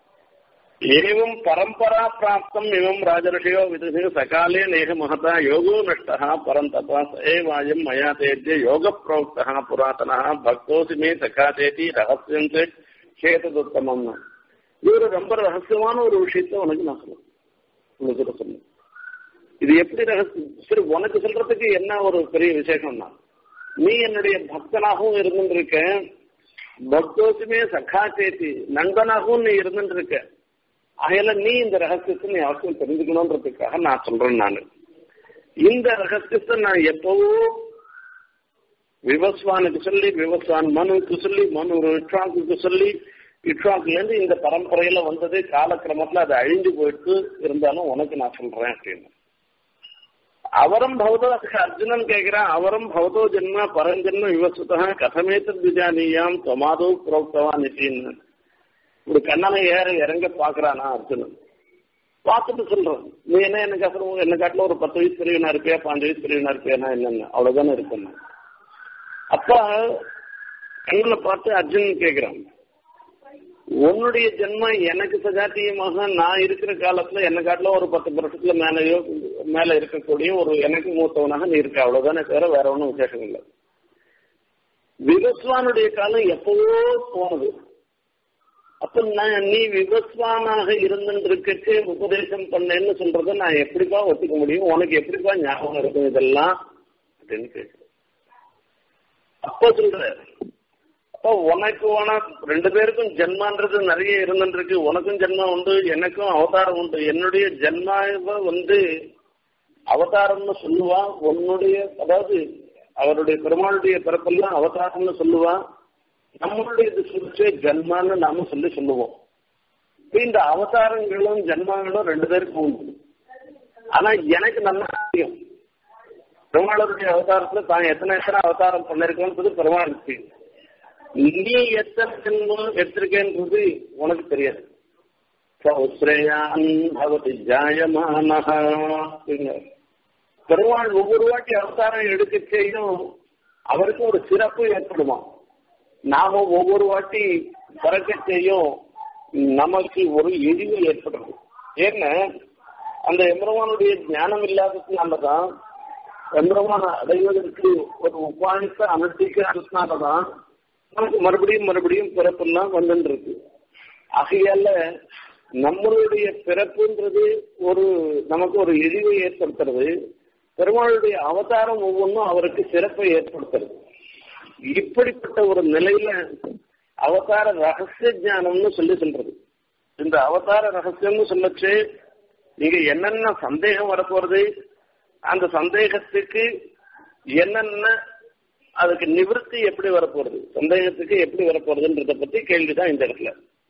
ஏவம் பரம்பரா பிராப்தம் இவம் ராஜர்ஷியோ விதுகு சகாலே நேக மகதா யோகோ நஷ்டா பரந்தபா ஏவாயம் மயா தேஜ்ய யோக புரோக்தா புராதனா பக்தோசி மே சகாதேதி ரகசியம் சேததுத்தமம் இது ரொம்ப ரகசியமான ஒரு விஷயத்த உனக்கு நான் சொல்லுவேன் உங்களுக்கு சொன்னேன் இது எப்படி ரகசியம் சரி உனக்கு சொல்றதுக்கு என்ன ஒரு பெரிய விசேஷம்னா நீ என்னுடைய பக்தனாகவும் இருந்துருக்க பக்தோசுமே சகா சேத்தி நண்பனாகவும் நீ இருந்துருக்க ஆகையில நீ இந்த ரகசியத்தை நீ அவசியம் தெரிஞ்சுக்கணுன்றதுக்காக நான் சொல்றேன் நான் இந்த ரகசியத்தை நான் எப்பவோ விவஸ்வானுக்கு சொல்லி விவஸ்வான் மனுக்கு சொல்லி மனு இட்ராக்கு சொல்லி இட்ராக்குல இருந்து இந்த பரம்பரையில வந்தது காலக்கிரமத்துல அது அழிஞ்சு போயிட்டு இருந்தாலும் உனக்கு நான் சொல்றேன் அப்படின்னு அவரம் பவதோ அர்ஜுனன் கேட்கிறான் அவரம் பவதோ ஜென்ம பரஞ்சென்ம விவசுதா கதமேத்த திஜானியாம் தொமாதோ புரோக்தவான் நிச்சின்னு இப்படி கண்ணனை ஏற இறங்க பாக்குறானா அர்ஜுனன் பார்த்துட்டு சொல்றான் நீ என்ன எனக்கு அப்புறம் என்ன காட்டில ஒரு பத்து வயசு பெரியவனா இருப்பியா பாஞ்சு வயசு பெரியவனா இருப்பியானா என்னென்ன அவ்வளவுதானே இருக்கணும் அப்ப கண்ணனை பார்த்து அர்ஜுனன் கேட்கிறான் உன்னுடைய ஜென்மம் எனக்கு சஜாத்தியமாக நான் இருக்கிற காலத்துல என்ன காட்டில ஒரு பத்து வருஷத்துல மேலேயோ மேல இருக்கக்கூடிய ஒரு எனக்கு மூத்தவனாக நீ இருக்க அவ்வளவுதானே தவிர வேற ஒன்றும் விசேஷம் இல்லை விவஸ்வானுடைய காலம் எப்பவோ போனது அப்ப நான் நீ விவஸ்வானாக இருந்துருக்கே உபதேசம் பண்ணேன்னு சொல்றத நான் எப்படிப்பா ஒத்துக்க முடியும் உனக்கு எப்படிப்பா ஞாபகம் இருக்கும் இதெல்லாம் அப்படின்னு கேட்கிறேன் அப்ப சொல்ற அப்ப உனக்கு உன ரெண்டு பேருக்கும் ஜென்மான்றது நிறைய இருந்துருக்கு உனக்கும் ஜென்மம் உண்டு எனக்கும் அவதாரம் உண்டு என்னுடைய ஜென்மாவை வந்து அவதாரம்னு சொல்லுவா உன்னுடைய அதாவது அவருடைய பெருமாளுடைய பிறப்பெல்லாம் அவதாரம்னு சொல்லுவா நம்மளுடைய இது சொல்லிச்சே ஜன்மான்னு நாம சொல்லி சொல்லுவோம் இந்த அவதாரங்களும் ஜன்மாங்களும் ரெண்டு பேருக்கும் உண்டு ஆனா எனக்கு நல்லா தெரியும் பெருமாளுடைய அவதாரத்துல தான் எத்தனை எத்தனை அவதாரம் பண்ணிருக்கோன்றது பெருமாளுக்கு நீ எத்தனை ஜென்மம் எடுத்திருக்கேன்றது உனக்கு தெரியாது பெருமாள் ஒவ்வொரு வாட்டி அவதாரம் எடுக்க செய்யும் அவருக்கு ஒரு சிறப்பு ஏற்படுமா நாம ஒவ்வொரு வாட்டி பிறக்க செய்யும் நமக்கு ஒரு இழிவு ஏற்படுறது ஏன்னா அந்த எம்பெருமானுடைய ஞானம் இல்லாததுனாலதான் எம்பெருமான அடைவதற்கு ஒரு உபாயத்தை அனுஷ்டிக்கிறதுனாலதான் நமக்கு மறுபடியும் மறுபடியும் பிறப்புலாம் வந்துட்டு இருக்கு ஆகையால நம்மளுடைய பிறப்புன்றது ஒரு நமக்கு ஒரு இழிவை ஏற்படுத்துறது பெருமாளுடைய அவதாரம் ஒவ்வொன்றும் அவருக்கு சிறப்பை ஏற்படுத்துறது இப்படிப்பட்ட ஒரு நிலையில அவதார ரகசிய ஞானம்னு சொல்லி சொல்றது இந்த அவதார ரகசியம்னு சொல்லச்சு நீங்க என்னென்ன சந்தேகம் வரப்போறது அந்த சந்தேகத்துக்கு என்னென்ன அதுக்கு நிவர்த்தி எப்படி வரப்போறது சந்தேகத்துக்கு எப்படி வரப்போறதுன்றத பத்தி கேள்விதான் இந்த இடத்துல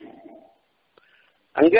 அங்க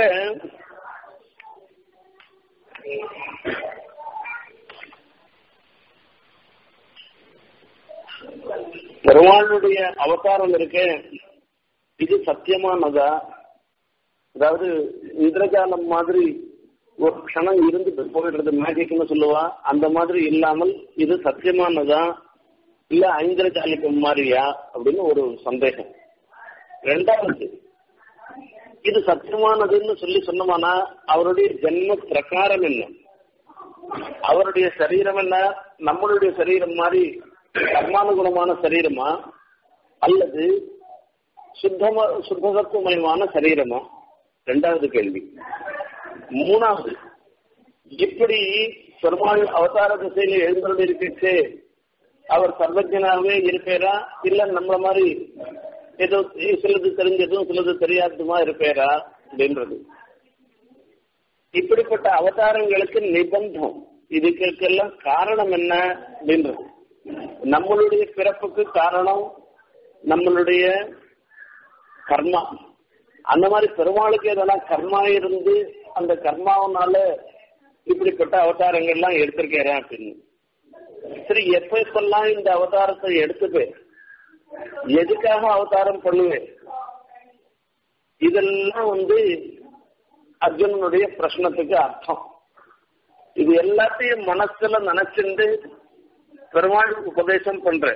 பெருமாளுடைய அவதாரம் இருக்கு இது சத்தியமானதா அதாவது இந்திரஜாலம் மாதிரி ஒரு க்ஷணம் இருந்து போயிடுறது மேஜிக்னு சொல்லுவா அந்த மாதிரி இல்லாமல் இது சத்தியமானதா இல்ல ஐந்திரஜாலிக்கம் மாதிரியா அப்படின்னு ஒரு சந்தேகம் ரெண்டாவது இது சத்தியமானதுன்னு சொல்லி சொன்னோம்னா அவருடைய ஜென்ம பிரகாரம் என்ன அவருடைய சரீரம் என்ன நம்மளுடைய சரீரம் மாதிரி கர்மானுகுணமான சரீரமா அல்லது சுத்தம சுத்தசத்துவமயமான சரீரமா ரெண்டாவது கேள்வி மூணாவது இப்படி பெருமாள் அவதார திசையில எழுந்தருள் இருக்கே அவர் சர்வஜனாவே இருப்பேரா இல்ல நம்மள மாதிரி ஏதோ சிலது தெரிஞ்சதும் சிலது தெரியாததுமா இருப்பேரா அப்படின்றது இப்படிப்பட்ட அவதாரங்களுக்கு நிபந்தம் இதுக்கெல்லாம் காரணம் என்ன அப்படின்றது நம்மளுடைய பிறப்புக்கு காரணம் நம்மளுடைய கர்மா அந்த மாதிரி பெருமாளுக்கு எதனா கர்மா இருந்து அந்த கர்மாவனால இப்படிப்பட்ட அவதாரங்கள்லாம் எடுத்திருக்கிறேன் அப்படின்னு சரி எப்ப எப்பெல்லாம் இந்த அவதாரத்தை எடுத்துப்பேன் எதுக்காக அவதாரம் பண்ணுவேன் இதெல்லாம் வந்து அர்ஜுனனுடைய பிரச்சனத்துக்கு அர்த்தம் இது எல்லாத்தையும் மனசுல நினைச்சிருந்து பெருமாள் உபதேசம் பண்றேன்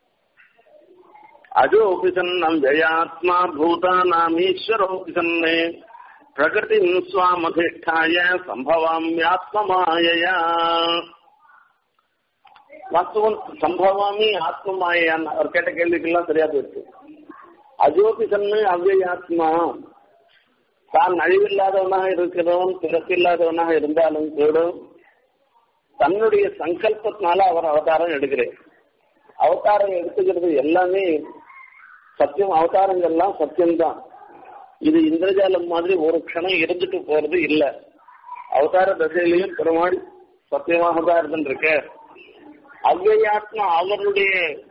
அஜோபி சன்னம் ஜயாத்மா பூதானாம் ஈஸ்வரோபி சன்னே பிரகிருதி சுவாமதிஷ்டாய சம்பவாமியாத்மமாயையா வாஸ்தவம் சம்பவாமி ஆத்மமாயான்னு அவர் கேட்ட கேள்விக்கெல்லாம் தெரியாது இருக்கு அஜோபி சன்னு அவ்வியாத்மா தான் அழிவில்லாதவனாக இருக்கிறவன் பிறப்பில்லாதவனாக இருந்தாலும் கூட தன்னுடைய சங்கல்பத்தினால அவர் அவதாரம் எடுக்கிறேன் அவதாரம் எடுத்துக்கிறது எல்லாமே சத்தியம் அவதாரங்கள்லாம் சத்தியம்தான் இது இந்திரஜாலம் மாதிரி ஒரு க்ஷணம் இருந்துட்டு போறது இல்ல அவதார தசையிலையும் பெருமாள் சத்தியமாக தான் இருந்துருக்க அவ்வையாத்மா அவருடைய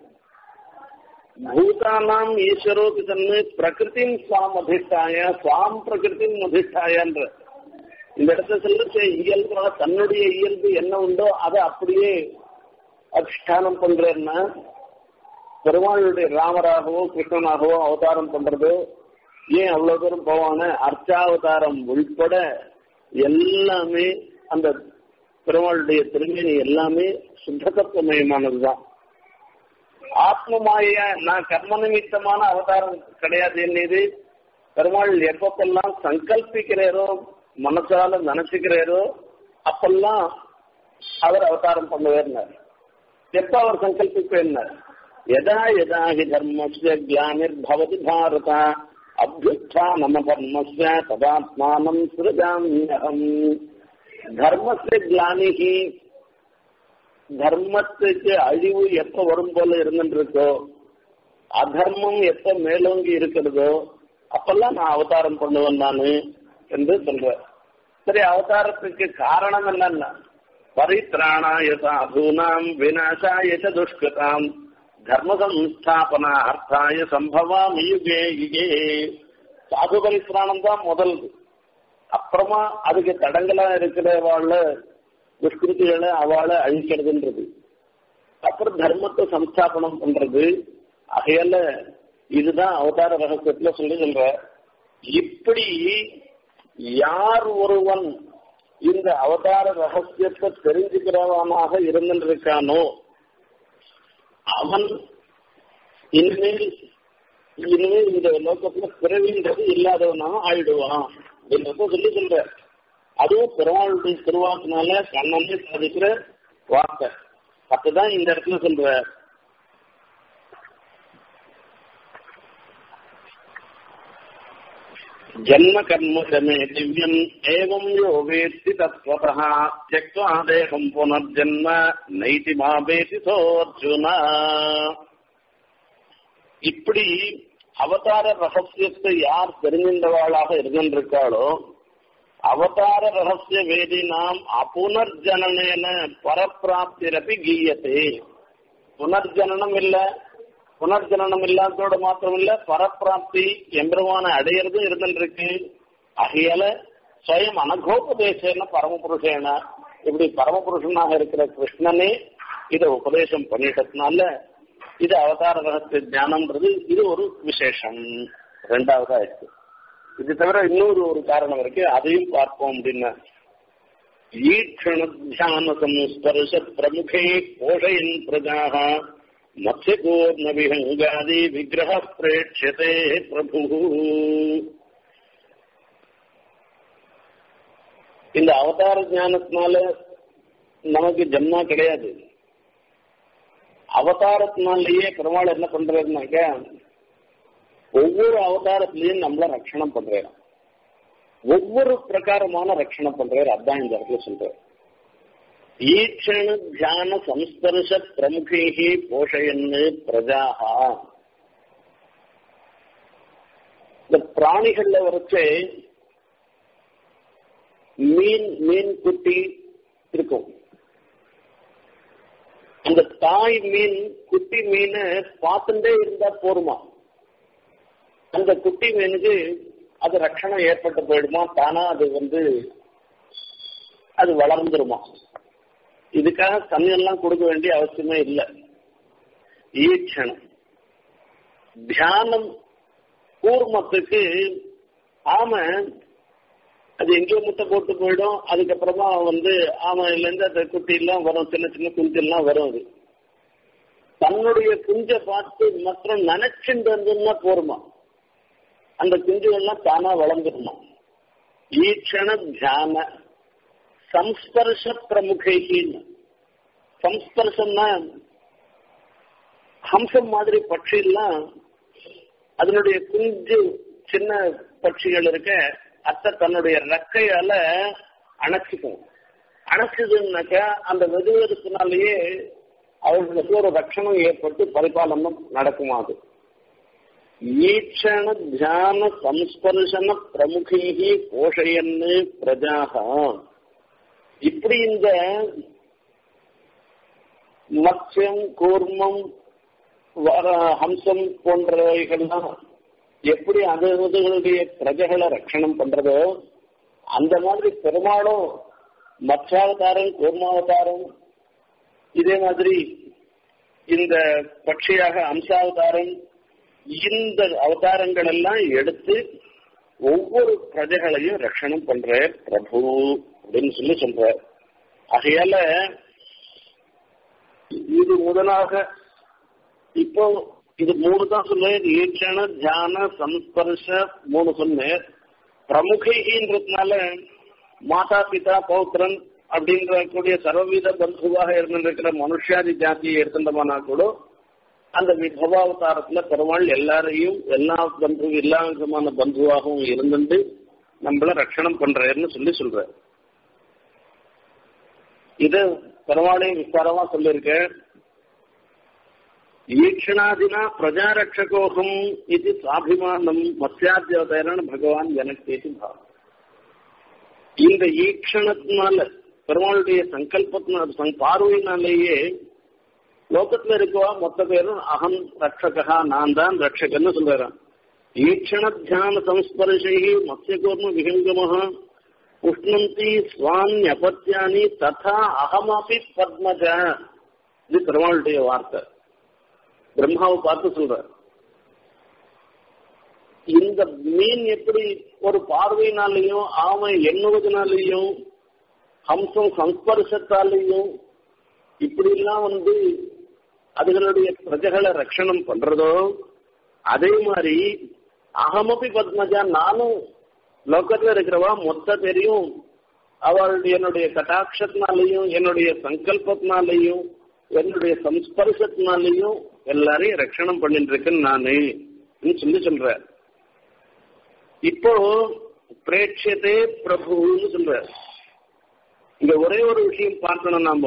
பூதானாம் ஈஸ்வரோக்கு தன்னு பிரகிருத்தின் சுவாம் அதிஷ்டாய சுவாம் பிரகிருத்தின் அதிஷ்டாயன்ற இந்த இடத்துல சொல்லிச்சு இயல்பாக தன்னுடைய இயல்பு என்ன உண்டோ அதை அப்படியே அதிஷ்டானம் பண்றேன்னா பெருமாளுடைய ராமராகவோ கிருஷ்ணனாகவோ அவதாரம் பண்றதோ ஏன் அவ்வளவு தூரம் போவான அர்ச்சாவதாரம் உள்பட எல்லாமே அந்த பெருமாளுடைய திருமேனி எல்லாமே சுத்தத்தத்துவமயமானதுதான் ஆத்மமாய நான் கர்ம நிமித்தமான அவதாரம் கிடையாது என்னது பெருமாள் எப்பப்பெல்லாம் சங்கல்பிக்கிறாரோ மனசால நினைச்சுக்கிறாரோ அப்பெல்லாம் அவர் அவதாரம் பண்ணுவார் எப்ப அவர் சங்கல்பிப்பேன்னார் எதா எதா ஹி தர்மஸ்ய கிளானிர் பவதி பாரத அபியுத்தா நம தர்மஸ்ய ததாத்மானம் சிருஜாமியகம் தர்மஸ்ய கிளானிகி தர்மத்துக்கு அழிவு எப்ப வரும் போல இருந்துருக்கோ அதர்மம் எப்ப மேலோங்கி இருக்கிறதோ அப்பெல்லாம் நான் அவதாரம் பண்ணுவேன் நானு என்று சொல்றேன் சரி அவதாரத்துக்கு காரணம் என்னன்னா பரித்ராணாய சாதூனாம் விநாசாய ச துஷ்கிருதாம் தர்ம சம்ஸ்தாபனார்த்தாய சம்பவாமி யுகே யுகே சாது பரித்ராணம் தான் முதல் அப்புறமா அதுக்கு தடங்களா இருக்கிறவாள துஷ்கிருதிகளை அவளை அழிக்கிறதுன்றது அப்புறம் தர்மத்தை சம்ஸ்தாபனம் பண்றது ஆகையால இதுதான் அவதார ரகசியத்துல சொல்லி சொல்ற இப்படி யார் ஒருவன் இந்த அவதார ரகசியத்தை தெரிஞ்சுக்கிறவனாக இருந்திருக்கானோ அவன் இனிமேல் இனிமேல் இந்த லோகத்துல பிறவின்றது இல்லாதவனாக ஆயிடுவான் அப்படின்றத சொல்லி சொல்ற அதுவும் பெருமாளுடைய திருவாக்கினால கண்ணனே சாதிக்கிற வார்த்தை அப்பதான் இந்த இடத்துல சொல்ற ஜன்ம கர்ம சமே திவ்யம் ஏவம் யோ வேத்தி தத்வதः त्यक्त्वा தேகம் புனர்ஜன்ம நைதி மாபேதி சோர்ஜுன இப்படி அவதார ரகசியத்தை யார் தெரிஞ்சின்றவாளாக இருந்திருக்காளோ அவதார ரகசிய வேதி நாம் அப்புனர்ஜனனேன பரப்பிராப்திரப்பி கீயத்தே புனர்ஜனனம் இல்ல புனர்ஜனனம் இல்லாததோட மாத்திரம் இல்ல பரப்பிராப்தி எம்பெருமான அடையிறதும் இருந்துருக்கு ஆகையால ஸ்வயம் அனகோபதேசேன பரமபுருஷேன இப்படி பரமபுருஷனாக இருக்கிற கிருஷ்ணனே இதை உபதேசம் பண்ணிட்டதுனால இது அவதார ரகசிய ஞானம்ன்றது இது ஒரு விசேஷம் ரெண்டாவதா இருக்கு இது தவிர இன்னொரு ஒரு காரணம் இருக்கு அதையும் பார்ப்போம் அப்படின்னா ஈக்ஷண தியான சம்ஸ்பர்ஷ பிரமுகே போஷயன் பிரஜாக மத்யகூர்ண விஹங்காதி விக்கிரக பிரேட்சதே பிரபு இந்த அவதார ஞானத்தினால நமக்கு ஜன்மா கிடையாது அவதாரத்தினாலேயே பெருமாள் என்ன பண்றாருனாக்க ஒவ்வொரு அவதாரத்திலையும் நம்மள ரட்சணம் பண்றாரு ஒவ்வொரு பிரகாரமான ரட்சணம் பண்றாரு அதான் இந்த இடத்துல சொல்றாரு ஈக்ஷண தியான சம்ஸ்பர்ஷ பிரமுகேகி போஷயன்னு பிரஜாகா இந்த பிராணிகள்ல வரைச்சு மீன் மீன் குட்டி இருக்கும் அந்த தாய் மீன் குட்டி மீன் பார்த்துட்டே இருந்தா போருமா அந்த குட்டி மீனுக்கு அது ரட்சணம் ஏற்பட்டு போயிடுமா தானா அது வந்து அது வளர்ந்துருமா இதுக்காக தண்ணெல்லாம் கொடுக்க வேண்டிய அவசியமே இல்லை ஈட்சணம் தியானம் கூர்மத்துக்கு ஆம அது எங்கேயோ முட்டை போட்டு போயிடும் அதுக்கப்புறமா வந்து ஆமையில இருந்து அந்த குட்டி எல்லாம் வரும் சின்ன சின்ன குஞ்சு எல்லாம் வரும் அது தன்னுடைய குஞ்சை பார்த்து மற்றும் நினைச்சுட்டு இருந்ததுன்னா போருமா அந்த குஞ்சுகள்லாம் தானா வளர்ந்துருமா ஈக்ஷண தியான சம்ஸ்பர்ஷ பிரமுகைன்னு சம்ஸ்பர்ஷம்னா ஹம்சம் மாதிரி பட்சியெல்லாம் அதனுடைய குஞ்சு சின்ன பட்சிகள் இருக்க அத்தை தன்னுடைய ரெக்கையால அணைச்சிக்கும் அணைச்சதுன்னாக்கா அந்த வெதுவெதுப்பினாலேயே அவர்களுக்கு ஒரு ரட்சணம் ஏற்பட்டு பரிபாலனம் நடக்குமா அது ஈட்சண தியான சம்ஸ்பர்ஷன பிரமுகி போஷயன்னு பிரஜாக இப்படி இந்த மத்யம் கூர்மம் ஹம்சம் போன்றவைகள்லாம் எப்படி அதுகளுடைய பிரஜைகளை ரட்சணம் பண்றதோ அந்த மாதிரி பெருமாளும் மத்யாவதாரம் கூர்மாவதாரம் இதே மாதிரி இந்த பட்சியாக அம்சாவதாரம் இந்த அவதாரங்கள் எல்லாம் எடுத்து ஒவ்வொரு பிரஜைகளையும் ரட்சணம் பண்ற பிரபு அப்படின்னு சொல்லி சொல்ற ஆகையால இது முதலாக இப்போ இது மூணு தான் சொன்னேன் ஈட்சண தியான சம்ஸ்பர்ஷ மூணு சொன்னேன் பிரமுகைன்றதுனால மாதா பிதா பௌத்திரன் அப்படின்ற கூடிய சர்வவித பந்துவாக இருந்திருக்கிற மனுஷாதி ஜாத்தியை எடுத்துட்டோம்னா கூட அந்த விபவாவதாரத்துல பெருமாள் எல்லாரையும் எல்லா பந்து எல்லா விதமான பந்துவாகவும் இருந்துட்டு நம்மள ரட்சணம் பண்றாருன்னு சொல்லி சொல்ற இது பெருமாளையும் விஸ்தாரமா சொல்லியிருக்கேன் ஈக்ஷணாதினா பிரஜாரட்சகோகம் இது சாபிமானம் மத்யாத்தியவதேரன் பகவான் எனக்கு பாவம் இந்த ஈக்ஷணத்தினால பெருமாளுடைய சங்கல்பத்தின பார்வையினாலேயே லோகத்துல இருக்கவா மொத்த பேரும் அகம் ரட்சகா நான் தான் ரட்சகன்னு சொல்றாராம் ஈக்ஷண தியான சம்ஸ்பர்ஷை மத்யகோர்ம விஹங்கமஹ உஷ்ணந்தி சுவான்யபத்தியானி ததா அகமபி பத்மஜ இது பெருமாளுடைய வார்த்தை பிரம்மாவை பார்த்து சொல்ற இந்த மீன் எப்படி ஒரு பார்வையினாலையும் ஆமை எண்ணுவதனாலையும் ஹம்சம் சம்ஸ்பர்சத்தாலையும் இப்படி எல்லாம் வந்து அதுகளுடைய பிரஜைகளை ரட்சணம் பண்றதோ அதே மாதிரி அகமபி பத்மஜா நானும் லோக்கத்துல இருக்கிறவா மொத்த தெரியும் அவள் என்னுடைய கட்டாட்சத்தினாலையும் என்னுடைய சங்கல்பத்தினாலையும் என்னுடைய சம்ஸ்பர்சத்தினாலையும் எல்லாரையும் ரட்சணம் பண்ணிட்டு இருக்கேன் நானு சொல்லி சொல்ற இப்போ பிரேட்சதே பிரபுன்னு சொல்ற இங்க ஒரே ஒரு விஷயம் பார்க்கணும் நாம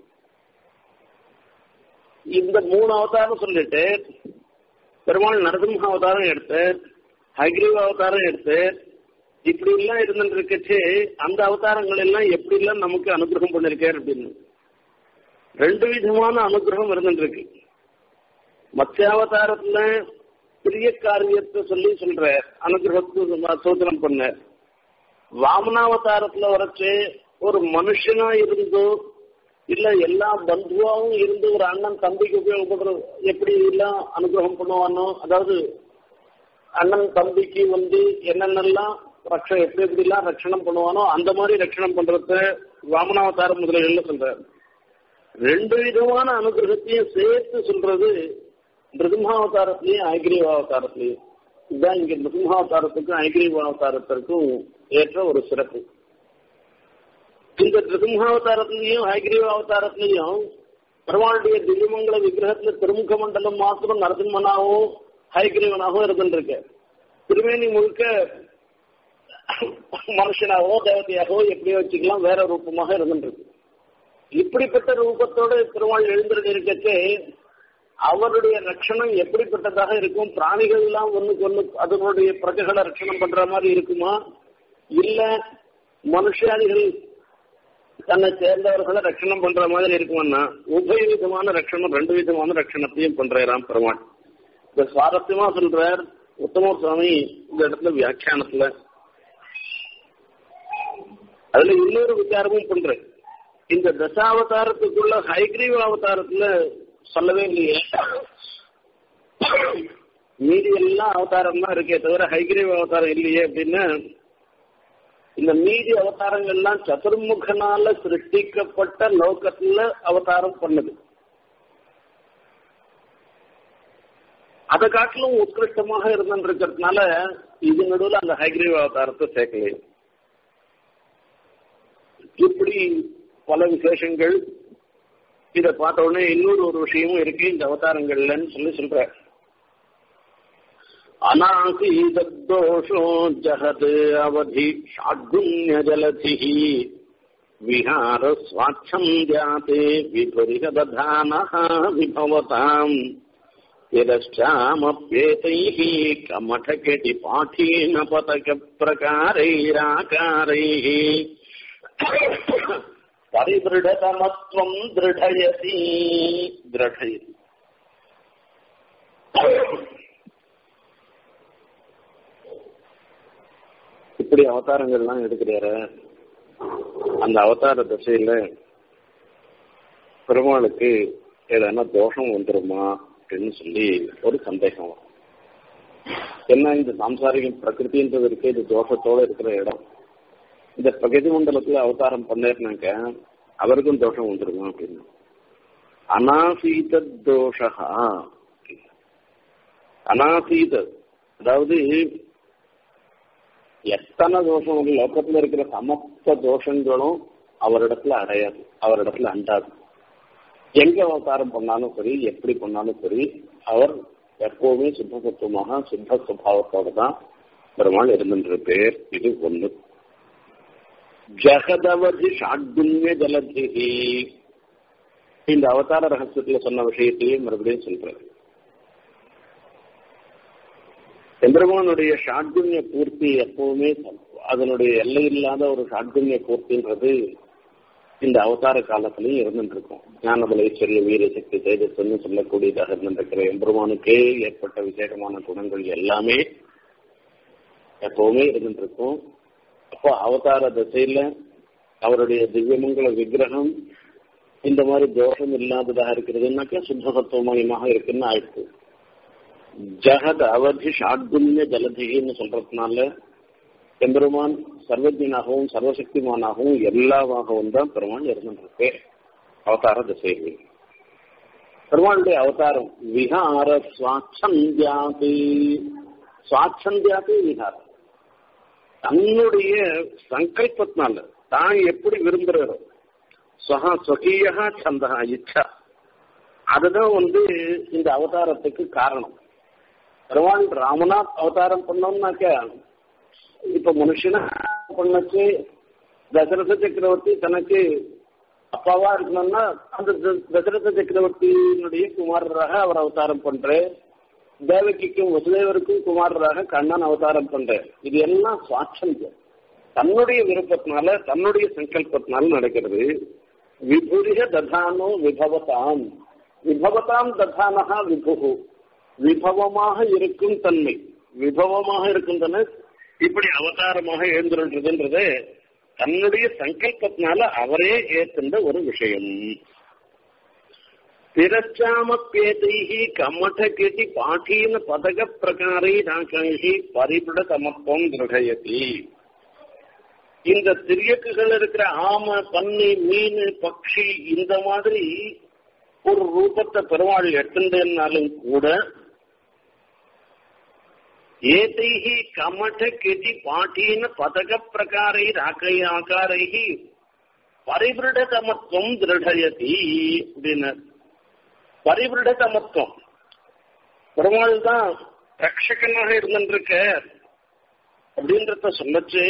இந்த மூணு அவதாரம் சொல்லிட்டு பெருமாள் நரசிம்ம அவதாரம் எடுத்து ஹைகிரீவ அவதாரம் எடுத்து இப்படி எல்லாம் இருந்துட்டு இருக்கச்சு அந்த அவதாரங்கள் எல்லாம் எப்படி எல்லாம் நமக்கு அனுகிரகம் பண்ணிருக்காரு அப்படின்னு ரெண்டு விதமான அனுகிரகம் இருந்துட்டு இருக்கு மத்தியாவதாரத்துல பெரிய காரியத்தை சொல்லி சொல்ற அனுகிரகத்து சோதனம் பண்ண வாமனாவதாரத்துல வரைச்சு ஒரு மனுஷனா இருந்தோ இல்ல எல்லா பந்துவாவும் இருந்து ஒரு அண்ணன் தம்பிக்கு உபயோகப்படுற எப்படி எல்லாம் அனுகிரகம் பண்ணுவானோ அதாவது அண்ணன் தம்பிக்கு வந்து என்னென்னலாம் ரக்ஷ எப்படி எப்படி எல்லாம் ரட்சணம் பண்ணுவானோ அந்த மாதிரி ரட்சணம் பண்றத வாமனாவதாரம் முதல்ல சொல்ற ரெண்டு விதமான அனுகிரகத்தையும் சேர்த்து சொல்றது நிருசிம்ஹாவதாரத்திலையும் ஐகிரீவாவதாரத்திலையும் இதுதான் இங்க நிருசிம்ஹாவதாரத்துக்கும் ஐகிரீவாவதாரத்திற்கும் ஏற்ற ஒரு சிறப்பு இந்த நிருசிம்ஹாவதாரத்திலையும் ஹைகிரீவாவதாரத்திலையும் பெருமாளுடைய திவ்யமங்கல விக்கிரகத்துல திருமுக மண்டலம் மாத்திரம் நரசிம்மனாகவும் ஹைகிரீவனாகவும் இருந்துருக்கு திருமேனி முழுக்க மனுஷனாகவோ தேவதையாகவோ எப்படியோ வச்சுக்கலாம் வேற ரூபமாக இருந்துருக்கு இப்படிப்பட்ட ரூபத்தோட பெருமாள் எழுந்திருக்க இருக்கச்சு அவருடைய ரட்சணம் எப்படிப்பட்டதாக இருக்கும் பிராணிகள் எல்லாம் ஒண்ணுக்கு ஒண்ணு அதனுடைய பிரஜைகளை ரட்சணம் பண்ற மாதிரி இருக்குமா இல்ல மனுஷாதிகள் தன்னை சேர்ந்தவர்களை ரட்சணம் பண்ற மாதிரி இருக்குமான்னா உபய விதமான ரட்சணம் ரெண்டு விதமான ரட்சணத்தையும் பண்றாராம் பெருமாள் இந்த சுவாரஸ்யமா சொல்றார் உத்தம சுவாமி இந்த இடத்துல வியாக்கியானத்துல அதுல இன்னொரு விசாரமும் பண்ற இந்த தசாவதாரத்துக்குள்ள ஹைகிரீவ அவதாரத்துல சொல்லவே இல்லையே மீதி எல்லாம் அவதாரம் தான் இருக்கே தவிர ஹைகிரீவ அவதாரம் இல்லையே அப்படின்னு இந்த மீதி அவதாரங்கள்லாம் சதுர்முகனால சிருஷ்டிக்கப்பட்ட லோகத்துல அவதாரம் பண்ணுது அதை காட்டிலும் உத்கிருஷ்டமாக இருந்துருக்கிறதுனால இது நடுவில் அந்த ஹைகிரீவ அவதாரத்தை சேர்க்கலையே இப்படி பல விசேஷங்கள் இதை பார்த்த உடனே இன்னொரு ஒரு விஷயமும் இருக்கு இந்த அவதாரங்கள்லன்னு சொல்லி சொல்ற அநாசீதோஷோ ஜகத் அவதி ஷாட்குண்ய ஜலதி விஹார ஸ்வாட்சந்தியாதே விபரிகதான விபவதாம் तिरश्चामप्येतैः कमठकेटि पाठीनपतकप्रकारैराकारैः परिदृढतमत्वम् दृढयति दृढयति இப்படி அவதாரங்கள்லாம் எடுக்கிறாரு அந்த அவதார திசையில பெருமாளுக்கு ஏதான தோஷம் வந்துருமா அப்படின்னு சொல்லி ஒரு சந்தேகம் வரும் என்ன இந்த சாம்சாரிக பிரகிருதின்றது இருக்கு இது தோஷத்தோட இருக்கிற இடம் இந்த பிரகதி மண்டலத்துல அவதாரம் பண்ணேர்னாக்க அவருக்கும் தோஷம் வந்துருமா அப்படின்னு அனாசீத தோஷா அனாசீத அதாவது எத்தனை தோஷம் வந்து லோக்கத்துல இருக்கிற சமஸ்த தோஷங்களும் அவரிடத்துல அடையாது அவரிடத்துல அண்டாது எங்க அவதாரம் பண்ணாலும் சரி எப்படி பண்ணாலும் சரி அவர் எப்பவுமே சுத்த சத்துவமாக சுத்த சுபாவத்தோட தான் பெருமாள் இருந்துன்ற பேர் இது ஒண்ணு ஜகதவதி ஷாட்குண்ய ஜலதிகி இந்த அவதார ரகசியத்துல சொன்ன விஷயத்தையும் மறுபடியும் சொல்றேன் எம்பெருமானுடைய ஷாட்குண்ய பூர்த்தி எப்பவுமே அதனுடைய எல்லை இல்லாத ஒரு ஷாட்குண்ய பூர்த்தின்றது இந்த அவதார காலத்திலையும் இருந்துட்டு இருக்கும் ஞானபல ஐஸ்வர்ய வீர சக்தி தேஜஸ்ன்னு சொல்லக்கூடியதாக இருந்திருக்கிற எம்பெருமானுக்கே ஏற்பட்ட விசேஷமான குணங்கள் எல்லாமே எப்பவுமே இருந்துட்டு இருக்கும் அப்போ அவதார திசையில அவருடைய திவ்யமங்கல விக்கிரகம் இந்த மாதிரி தோஷம் இல்லாததாக இருக்கிறதுனாக்கா சுத்தசத்துவமயமாக இருக்குன்னு ஆயிடுச்சு ஜகத் அவதி ஷாட்குண்ய ஜலதின்னு சொல்றதுனால எம்பெருமான் சர்வஜனாகவும் சர்வசக்திமானாகவும் எல்லாவாகவும் தான் பெருமான் இருந்துருக்கு அவதார திசைகள் பெருமானுடைய அவதாரம் விஹார சுவாச்சந்தியாதி சுவாச்சந்தியாதி விஹாரம் தன்னுடைய சங்கல்பத்தினால தான் எப்படி விரும்புறாரோ ஸ்வஹா ஸ்வகீயா சந்தகா இச்சா அதுதான் வந்து இந்த அவதாரத்துக்கு காரணம் பெருமாள் ராமநாத் அவதாரம் பண்ணோம்னாக்க இப்ப மனுஷனா பண்ணச்சு தசரத சக்கரவர்த்தி தனக்கு அப்பாவா இருக்கணும்னா அந்த தசரத சக்கரவர்த்தியினுடைய குமாரராக அவர் அவதாரம் பண்ற தேவகிக்கும் வசுதேவருக்கும் குமாரராக கண்ணன் அவதாரம் பண்ற இது எல்லாம் சுவாட்சந்தியம் தன்னுடைய விருப்பத்தினால தன்னுடைய சங்கல்பத்தினால நடக்கிறது விபுரிக ததானோ விபவதாம் விபவதாம் ததானகா விபுகு விபவமாக இருக்கும் தன்மை விபவமாக இருக்கும் தன்மை இப்படி அவதாரமாக எழுந்துருன்றதுன்றது தன்னுடைய சங்கல்பத்தினால அவரே ஏத்துன்ற ஒரு விஷயம் திரச்சாமப்பேதைஹி கம்மடகேதி பாட்டீன பதக பிரகாரை நாகி பரிபுட சமத்துவம் திருடயதி இந்த திரியக்குகள் இருக்கிற ஆம பன்னி மீன் பக்ஷி இந்த மாதிரி ஒரு ரூபத்தை பெருமாள் எடுத்துட்டேன்னாலும் கூட ஏதைஹி கமட கெதி பாட்டீன பதக பிரகாரை ராக்கை ஆகாரைஹி பரிபிருட சமத்துவம் திருடயதி அப்படின்னு பரிபிருட சமத்துவம் பெருமாள் தான் ரட்சகனாக இருந்திருக்க அப்படின்றத சொல்லச்சு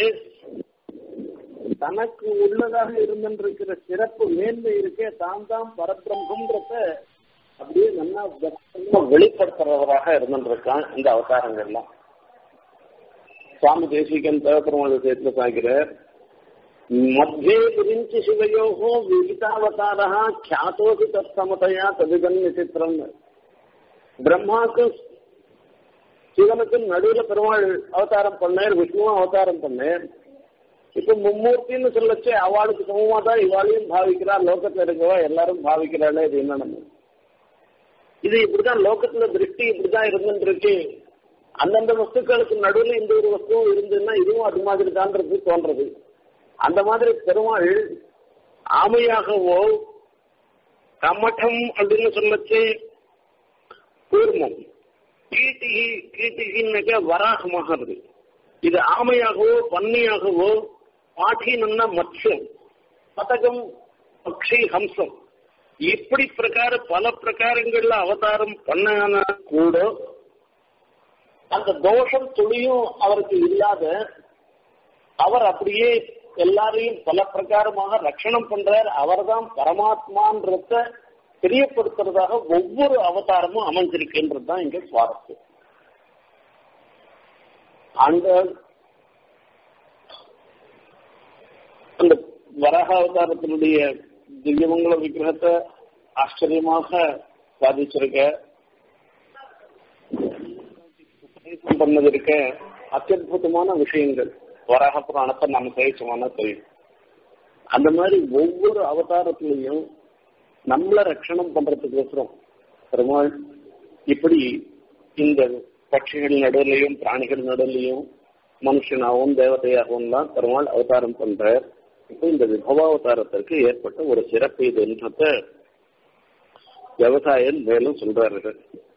தனக்கு உள்ளதாக இருந்திருக்கிற சிறப்பு மேன்மை இருக்கே தான் தான் பரபிரம்மன்றத அப்படியே நல்லா வெளிப்படுத்துறவராக இருந்திருக்கான் இந்த அவதாரங்கள்லாம் சுவாமி தேசிகன் தேவபெருமாள் விஷயத்துல சாய்கிறார் மத்தியே விரிஞ்சு சிவயோகோ விகிதாவதாரா கியாத்தோகி தத்தமதையா தவிதன் விசித்திரம் பிரம்மாக்கு சிவனுக்கு நடுவுல பெருமாள் அவதாரம் பண்ணேர் விஷ்ணுவும் அவதாரம் பண்ணேர் இப்ப மும்மூர்த்தின்னு சொல்லச்சு அவளுக்கு சமமா தான் இவாளையும் பாவிக்கிறா லோகத்துல இருக்கவா எல்லாரும் பாவிக்கிறாளே இது என்ன நம்ம இது இப்படிதான் லோகத்துல திருஷ்டி இப்படிதான் இருந்துருக்கு அந்தந்த வஸ்துக்களுக்கு நடுவில் இந்த ஒரு வஸ்துவும் இருந்ததுன்னா இதுவும் அது மாதிரி தான்றது தோன்றது அந்த மாதிரி பெருமாள் ஆமையாகவோ கமட்டம் அப்படின்னு சொல்லச்சு கூர்மம் கீர்த்திகி கீர்த்திகின்னாக்க வராகமாகிறது இது ஆமையாகவோ பன்னியாகவோ பாட்டினா மத்யம் பதகம் பக்ஷி ஹம்சம் இப்படி பிரகார பல பிரகாரங்கள்ல அவதாரம் பண்ணானா கூட அந்த தோஷம் துளியும் அவருக்கு இல்லாத அவர் அப்படியே எல்லாரையும் பல பிரகாரமாக ரட்சணம் பண்றார் அவர்தான் பரமாத்மான்றத தெரியப்படுத்துறதாக ஒவ்வொரு அவதாரமும் அமைஞ்சிருக்குன்றது தான் இங்க சுவாரஸ்யம் அந்த அந்த வராக அவதாரத்தினுடைய திவ்யமங்கல விக்கிரகத்தை ஆச்சரியமாக சாதிச்சிருக்க உபதேசம் பண்ணது இருக்க அத்தியுதமான விஷயங்கள் வராக புராணத்தை நம்ம சேவிச்சோம்னா தெரியும் அந்த மாதிரி ஒவ்வொரு அவதாரத்திலையும் நம்மள ரட்சணம் பண்றதுக்கோசரம் பெருமாள் இப்படி இந்த பட்சிகள் நடுவிலையும் பிராணிகள் நடுவிலையும் மனுஷனாகவும் தேவதையாகவும் தான் பெருமாள் அவதாரம் பண்றார் இப்போ இந்த விபவாவதாரத்திற்கு ஏற்பட்ட ஒரு சிறப்பு இதுன்றத விவசாயம் மேலும் சொல்றாரு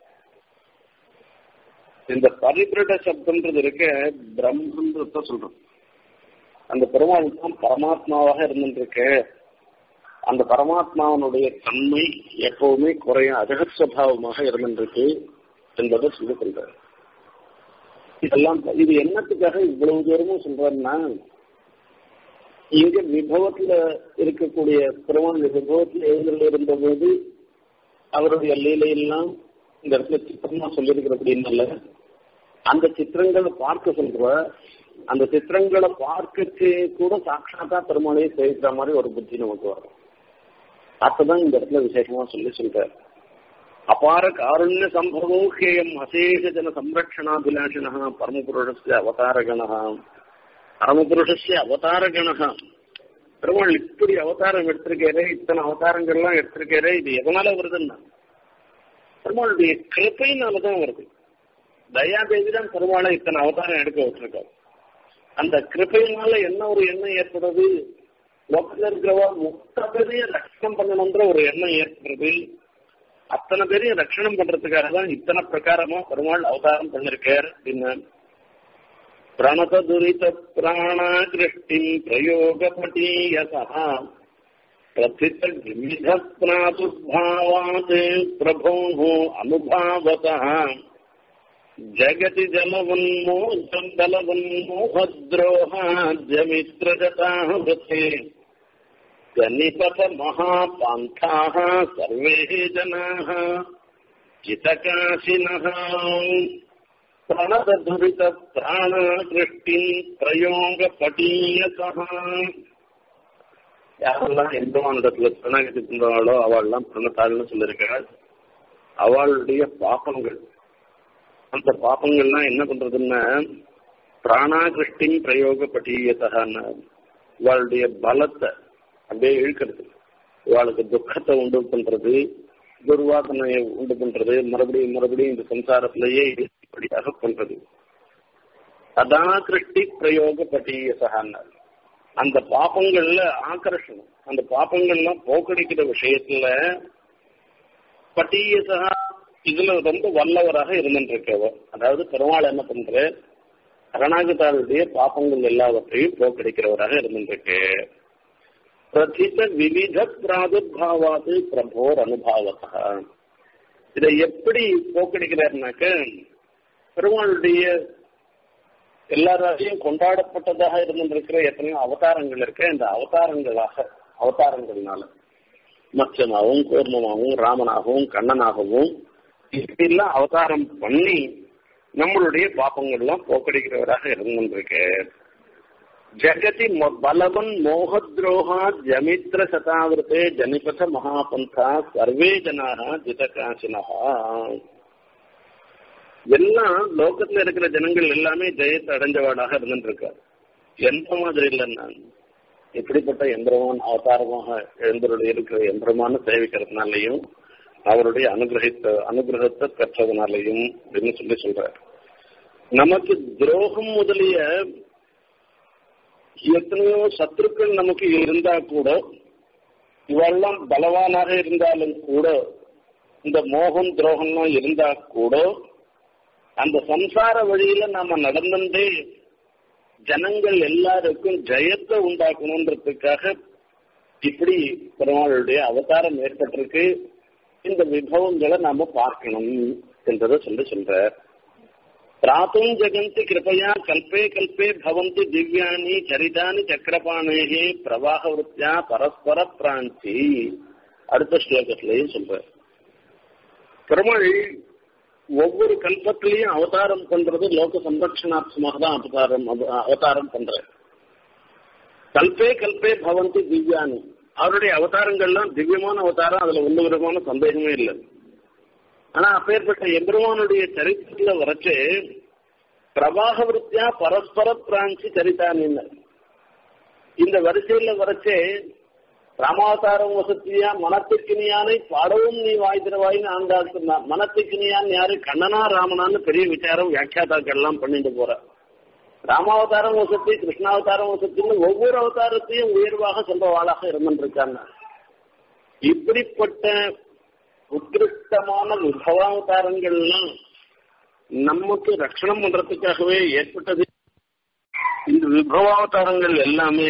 இந்த பரிபிரட சப்தம்ன்றது இருக்க பிரம்மன்றத சொல்றோம் அந்த பெருமாள் தான் பரமாத்மாவாக இருந்துருக்கு அந்த பரமாத்மாவனுடைய தன்மை எப்பவுமே குறைய அஜகத் சுவாவமாக இருந்துருக்கு என்பதை சொல்லி சொல்றாரு இதெல்லாம் இது என்னத்துக்காக இவ்வளவு தூரமும் சொல்றாருன்னா இங்க விபவத்துல இருக்கக்கூடிய பெருமாள் விபவத்தில் எழுந்தில் இருந்த போது அவருடைய லீலையெல்லாம் இந்த இடத்துல சித்தமா சொல்லியிருக்கிற அப்படின்னால அந்த சித்திரங்களை பார்க்க சொல்ற அந்த சித்திரங்களை பார்க்கச்சு கூட சாட்சாத்தா பெருமாளையே சேவிக்கிற மாதிரி ஒரு புத்தி நமக்கு வரும் அப்பதான் இந்த இடத்துல விசேஷமா சொல்லி சொல்றாரு அபார காருண்ய சம்பவம் ஹேயம் அசேஷ ஜன சம்ரக்ஷணாபிலாஷினா பரமபுருஷஸ்ய அவதாரகணா பரமபுருஷஸ்ய அவதாரகணா பெருமாள் இப்படி அவதாரம் எடுத்திருக்காரு இத்தனை அவதாரங்கள்லாம் எடுத்திருக்காரு இது எதனால வருதுன்னா பெருமாளுடைய கிருப்பையினாலதான் வருது தயாதேவி தான் பெருமாளை இத்தனை அவதாரம் எடுக்க வச்சிருக்காரு அந்த கிருப்பையினால என்ன ஒரு எண்ணம் ஏற்படுறது லோகத்தில் இருக்கிறவா மொத்த பேரையும் ரட்சணம் பண்ணணுன்ற ஒரு எண்ணம் ஏற்படுறது அத்தனை பேரையும் ரட்சணம் பண்றதுக்காக தான் இத்தனை பிரகாரமா பெருமாள் அவதாரம் பண்ணிருக்கார் அப்படின்னு பிரணத துரித பிராண கிருஷ்டிம் பிரயோகபட்டீயசா பிரதித விவித பிராதுர்பாவாத் பிரபோ அனுபாவதா ஜகதி ஜலவன்மோகலவன்மோகத்ரோஹாஜமித்ரஜதாஹே गनिपथ महापान्थाः सर्वे जनाः चितकाशिनः प्रणतदुरितप्राणकृष्टिम् प्रयोगपटीयसः யாரெல்லாம் எந்தமானிடத்துல பிரணாகதி பண்றாளோ அவள்லாம் பிரணத்தாள்னு சொல்லியிருக்கிறாள் அவளுடைய பாப்பங்கள் அந்த பாப்பங்கள்லாம் என்ன பண்றதுன்னா பிராணாகிருஷ்டின் பிரயோகப்பட்டீயத்தகான்னு அவளுடைய பலத்தை அப்படியே இழுக்கிறது இவாளுக்கு துக்கத்தை உண்டு பண்றது துர்வாசனையை உண்டு பண்றது மறுபடியும் மறுபடியும் இந்த சம்சாரத்திலேயே இப்படியாக பண்றது அதா கிருஷ்டி பிரயோக பட்டீயசகான்னார் அந்த பாப்பங்கள்ல ஆக்கர்ஷணம் அந்த பாப்பங்கள்லாம் போக்கடிக்கிற விஷயத்துல பட்டீயசகா இதுல ரொம்ப வல்லவராக இருந்துருக்கவர் அதாவது பெருமாள் என்ன பண்ற கரணாகதாருடைய பாப்பங்கள் எல்லாவற்றையும் போக்கடிக்கிறவராக இருந்துருக்கு பிரதித விவித பிராதுர்பாவாது பிரபோர் அனுபாவத்தா இதை எப்படி போக்கடிக்கிறாருனாக்க பெருமாளுடைய எல்லாராலையும் கொண்டாடப்பட்டதாக இருந்திருக்கிற எத்தனையோ அவதாரங்கள் இருக்க இந்த அவதாரங்களாக அவதாரங்கள்னால மச்சமாகவும் கூர்மமாகவும் ராமனாகவும் கண்ணனாகவும் இப்படிலாம் அவதாரம் பண்ணி நம்மளுடைய பாப்பங்கள்லாம் போக்கடிக்கிறவராக இருந்திருக்கு ஜகதி பலவன் மோகத்ரோகா ஜமித்ர சதாவிரத்தே ஜனிபத மகாபந்தா சர்வே ஜனாக ஜிதகாசினா எல்லாம் லோகத்துல இருக்கிற ஜனங்கள் எல்லாமே ஜெயத்தை அடைஞ்சவாடாக இருந்துருக்கார் எந்த மாதிரி இல்லைன்னா இப்படிப்பட்ட எந்திரமான் அவதாரமாக எழுந்தருடைய இருக்கிற எந்திரமான சேவிக்கிறதுனாலையும் அவருடைய அனுகிரகித்த அனுகிரகத்தை பெற்றதுனாலையும் அப்படின்னு சொல்லி சொல்றார் நமக்கு துரோகம் முதலிய எத்தனையோ சத்துருக்கள் நமக்கு இருந்தா கூட இவெல்லாம் பலவானாக இருந்தாலும் கூட இந்த மோகம் துரோகம்லாம் இருந்தா கூட அந்த சம்சார வழியில நாம நடந்துட்டே ஜனங்கள் எல்லாருக்கும் ஜெயத்தை உண்டாக்கணுன்றதுக்காக இப்படி பெருமாளுடைய அவதாரம் ஏற்பட்டிருக்கு இந்த விபவங்களை நாம பார்க்கணும் என்றதை சொல்லி சொல்ற பிராத்தும் ஜெகந்தி கிருபையா கல்பே கல்பே பவந்தி திவ்யானி சரிதானி சக்கரபாணேகே பிரவாக விருத்தியா பரஸ்பர பிராந்தி அடுத்த ஸ்லோகத்திலையும் சொல்ற பெருமாள் ஒவ்வொரு கல்பத்திலையும் அவதாரம் பண்றது லோக சம்ரட்சணார்த்தமாக தான் அவதாரம் அவதாரம் பண்ற கல்பே கல்பே பவந்தி திவ்யானி அவருடைய அவதாரங்கள்லாம் திவ்யமான அவதாரம் அதுல ஒன்று விதமான சந்தேகமே இல்லை ஆனா அப்பேற்பட்ட எம்பெருமானுடைய சரித்திரத்துல வரைச்சு பிரவாக விருத்தியா பரஸ்பர பிராஞ்சி சரித்தானின்னு இந்த வரிசையில வரைச்சே ராமாவதாரம் வசத்தியா மனத்துக்கினியானை பாடவும் நீ வாய் திறவாயின்னு ஆண்டாள் சொன்னார் மனத்துக்கினியான் யாரு கண்ணனா ராமனான்னு பெரிய விசாரம் வியாக்கியாதாக்கள் எல்லாம் பண்ணிட்டு போற ராமாவதாரம் வசதி கிருஷ்ணாவதாரம் வசத்தின்னு ஒவ்வொரு அவதாரத்தையும் உயர்வாக சொல்றவாளாக இருந்துருக்காங்க இப்படிப்பட்ட உத்கிருஷ்டமான விபவாவதாரங்கள்லாம் நமக்கு ரட்சணம் பண்றதுக்காகவே ஏற்பட்டது இந்த விபவாவதாரங்கள் எல்லாமே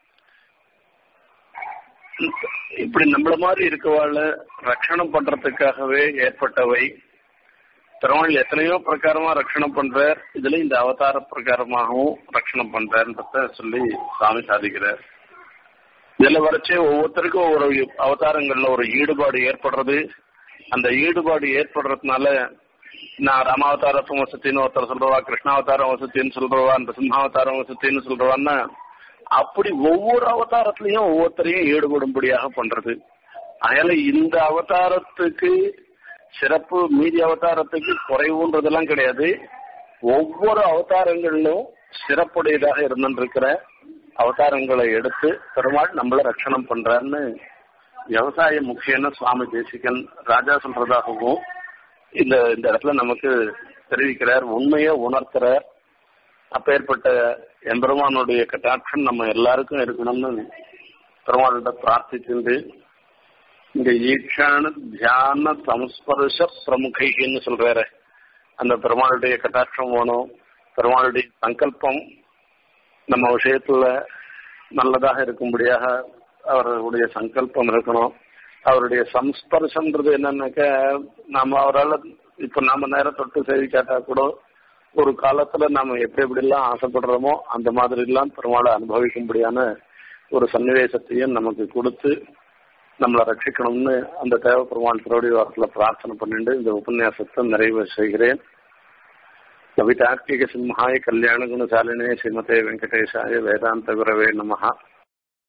இப்படி நம்மள மாதிரி இருக்கவாழ ரட்சணம் பண்றதுக்காகவே ஏற்பட்டவை பெருமாள் எத்தனையோ பிரகாரமா ரட்சணம் பண்றார் இதுல இந்த அவதார பிரகாரமாகவும் ரட்சணம் பண்றாருன்றத சொல்லி சாமி சாதிக்கிறார் இதுல வரைச்சே ஒவ்வொருத்தருக்கும் ஒவ்வொரு அவதாரங்கள்ல ஒரு ஈடுபாடு ஏற்படுறது அந்த ஈடுபாடு ஏற்படுறதுனால
நான் ராமாவதாரத்துவம் வசத்தின்னு ஒருத்தர் சொல்றவா கிருஷ்ணாவதாரம் வசத்தின்னு சொல்றவா சிம்ஹாவதாரம் வசத்தின்னு சொல்றவான்னா அப்படி ஒவ்வொரு அவதாரத்திலையும் ஒவ்வொருத்தரையும் ஈடுபடும்படியாக பண்றது அதனால இந்த அவதாரத்துக்கு சிறப்பு மீதி அவதாரத்துக்கு குறைவுன்றதெல்லாம் கிடையாது ஒவ்வொரு அவதாரங்களிலும் சிறப்புடையதாக இருந்திருக்கிற அவதாரங்களை எடுத்து பெருமாள் நம்மள ரட்சணம் பண்றாருன்னு விவசாய முக்கியன்னு சுவாமி தேசிகன் ராஜா சொல்றதாகவும் இந்த இந்த இடத்துல நமக்கு தெரிவிக்கிறார் உண்மையை உணர்த்துறார் அப்பேற்பட்ட எம்பெருமானுடைய கட்டாட்சம் நம்ம எல்லாருக்கும் இருக்கணும்னு பெருமாள்கிட்ட பிரார்த்திச்சுண்டு இந்த ஈக்ஷான தியான சம்ஸ்பர்ஷ பிரமுகைன்னு சொல்றாரு அந்த பெருமாளுடைய கட்டாட்சம் வேணும் பெருமாளுடைய சங்கல்பம் நம்ம விஷயத்துல நல்லதாக இருக்கும்படியாக அவருடைய சங்கல்பம் இருக்கணும் அவருடைய சம்ஸ்பர்சன்றது என்னன்னாக்க நாம அவரால் இப்ப நாம நேரம் தொட்டு செய்தி கேட்டா கூட ஒரு காலத்துல நாம எப்படி எப்படி எல்லாம் ஆசைப்படுறோமோ அந்த மாதிரி எல்லாம் பெருமாளை அனுபவிக்கும்படியான ஒரு சன்னிவேசத்தையும் நமக்கு கொடுத்து நம்மளை ரட்சிக்கணும்னு அந்த தேவ பெருமாள் திருவடி வாரத்துல பிரார்த்தனை பண்ணிட்டு இந்த உபன்யாசத்தை நிறைவு செய்கிறேன் கவிதார்க்கிக சிம்ஹாய கல்யாண குணசாலினே ஸ்ரீமதே வெங்கடேஷாய வேதாந்த குரவே நமஹா